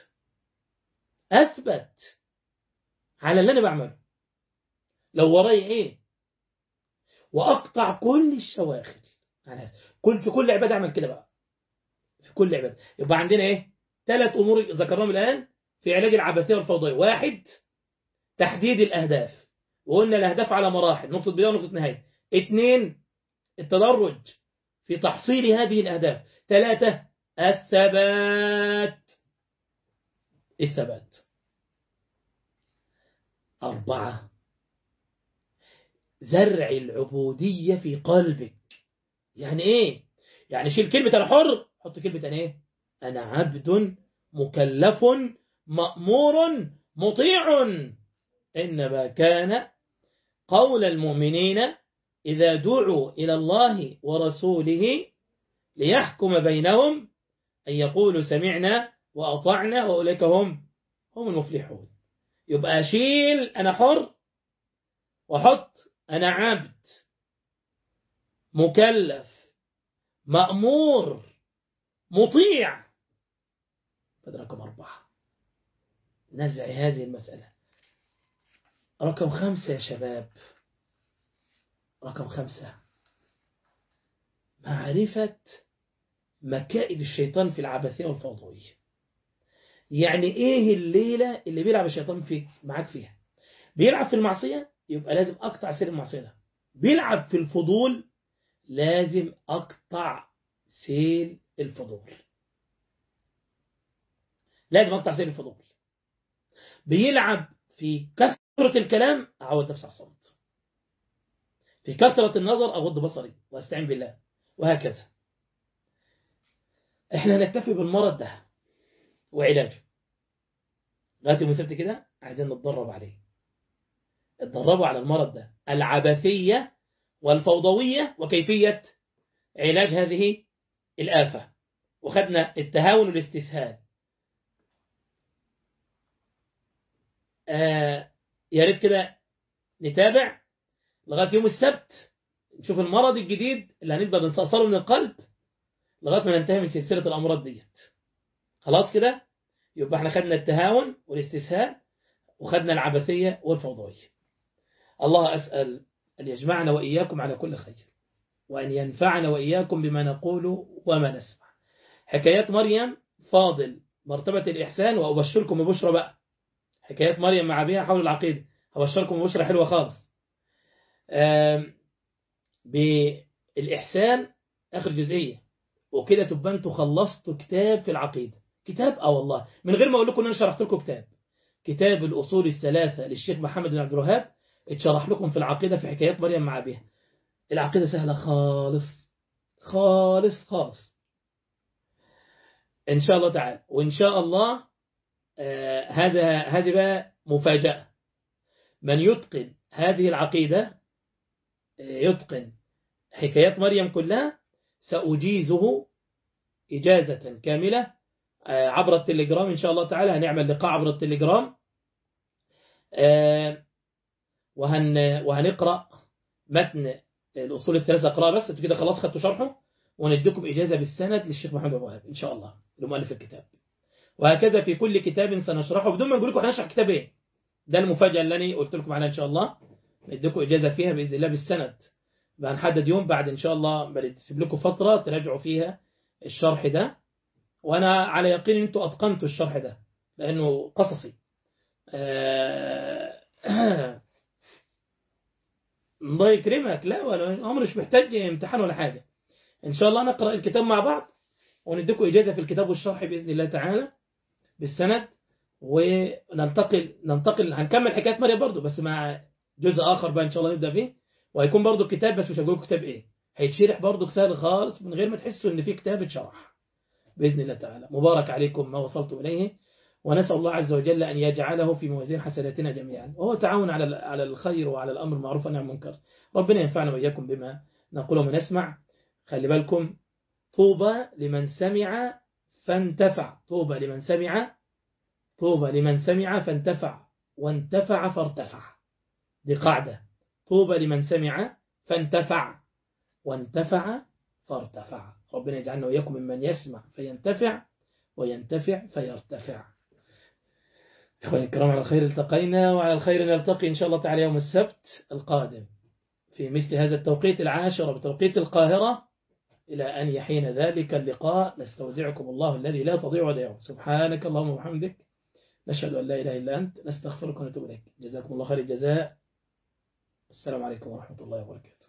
اثبت على اللي انا بعمله لو وراي ايه واقطع كل الشواغل على كل في كل عباده اعمل كده بقى في كل عباده يبقى عندنا ايه ثلاث امور ذكرناهم الان في علاج العبثيه والفوضويه واحد تحديد الاهداف وقلنا الأهداف على مراحل نقطة بداية ونقطة نهاية اثنين التدرج في تحصيل هذه الأهداف ثلاثة الثبات الثبات أربعة زرع العبودية في قلبك يعني إيه؟ يعني شيل كلمة أنا حر حط كلمة أنا إيه؟ أنا عبد مكلف مأمور مطيع إنما كان قول المؤمنين إذا دعوا إلى الله ورسوله ليحكم بينهم أن يقولوا سمعنا وأطعنا وأولئك هم هم المفلحون يبقى أشيل أنا حر وحط أنا عبد مكلف مأمور مطيع هذا رقم أربعة نزع هذه المسألة رقم خمسة يا شباب رقم خمسة معرفة مكائد الشيطان في العبثية والفوضوية يعني ايه الليلة اللي بيلعب الشيطان فيك معاك فيها بيلعب في المعصية يبقى لازم اقطع سير المعصية ده بيلعب في الفضول لازم اقطع سيل الفضول لازم اقطع سيل الفضول بيلعب في كثرة الكلام اعود نفسي على الصمت في كثرة النظر اغض بصري واستعين بالله وهكذا احنا نكتفي بالمرض ده وعلاجه لغايه يوم السبت كده عايزين نتدرب عليه اتدربوا على المرض ده العبثية والفوضوية وكيفية علاج هذه الآفة وخدنا التهاون والاستسهال آه يا ريت كده نتابع لغاية يوم السبت نشوف المرض الجديد اللي هنقدر نستأصله من القلب لغاية ما ننتهي من سلسلة الأمراض ديت خلاص كده يبقى احنا خدنا التهاون والاستسهال وخدنا العبثية والفوضوية الله أسأل أن يجمعنا وإياكم على كل خير وأن ينفعنا وإياكم بما نقول وما نسمع حكايات مريم فاضل مرتبة الإحسان وأبشركم ببشرى بقى حكايات مريم مع بها حول العقيدة أبشركم ببشرى حلوة خالص بالإحسان آخر جزئية وكده تبقى انتوا خلصتوا كتاب في العقيدة كتاب اه والله من غير ما اقول لكم ان انا شرحت لكم كتاب كتاب الاصول الثلاثة للشيخ محمد بن عبد الوهاب اتشرح لكم في العقيدة في حكايات مريم مع بها العقيدة سهلة خالص خالص خالص ان شاء الله تعالى وان شاء الله آه هذا هذه بقى مفاجأة من يتقن هذه العقيدة آه يتقن حكايات مريم كلها سأجيزه إجازة كاملة عبر التليجرام إن شاء الله تعالى هنعمل لقاء عبر التليجرام وهن وهنقرأ متن الأصول الثلاثة قراءة بس انتوا كده خلاص خدتوا شرحه ونديكم إجازة بالسند للشيخ محمد أبو وهاب إن شاء الله لمؤلف الكتاب وهكذا في كل كتاب سنشرحه بدون ما نقول لكم هنشرح كتاب ايه ده المفاجأة اللي أنا قلت لكم عنها إن شاء الله نديكم إجازة فيها بإذن الله بالسند هنحدد يوم بعد إن شاء الله بنسيب لكم فترة تراجعوا فيها الشرح ده وأنا على يقين أنتوا أتقنتوا الشرح ده لأنه قصصي الله يكرمك لا ولا أمر مش محتاج امتحان ولا حاجة إن شاء الله نقرأ الكتاب مع بعض ونديكم إجازة في الكتاب والشرح بإذن الله تعالى بالسند وننتقل ننتقل هنكمل حكاية مريم برضو بس مع جزء آخر بقى إن شاء الله نبدأ فيه وهيكون برضو كتاب بس مش هقول كتاب إيه هيتشرح برضو سهل خالص من غير ما تحسوا إن في كتاب اتشرح بإذن الله تعالى مبارك عليكم ما وصلتم إليه ونسأل الله عز وجل أن يجعله في موازين حسناتنا جميعا وهو تعاون على على الخير وعلى الأمر المعروف والنهي عن المنكر ربنا ينفعنا وإياكم بما نقول ونسمع خلي بالكم طوبى لمن سمع فانتفع طوبى لمن سمع طوبى لمن سمع فانتفع وانتفع فارتفع دي قاعدة طوبى لمن سمع فانتفع وانتفع فارتفع ربنا يجعلنا وإياكم ممن يسمع فينتفع وينتفع فيرتفع إخواني الكرام على الخير التقينا وعلى الخير نلتقي إن شاء الله تعالى يوم السبت القادم في مثل هذا التوقيت العاشر بتوقيت القاهرة إلى أن يحين ذلك اللقاء نستودعكم الله الذي لا تضيع ودائعه سبحانك اللهم وبحمدك نشهد أن لا إله إلا أنت نستغفرك ونتوب إليك جزاكم الله خير الجزاء السلام عليكم ورحمة الله وبركاته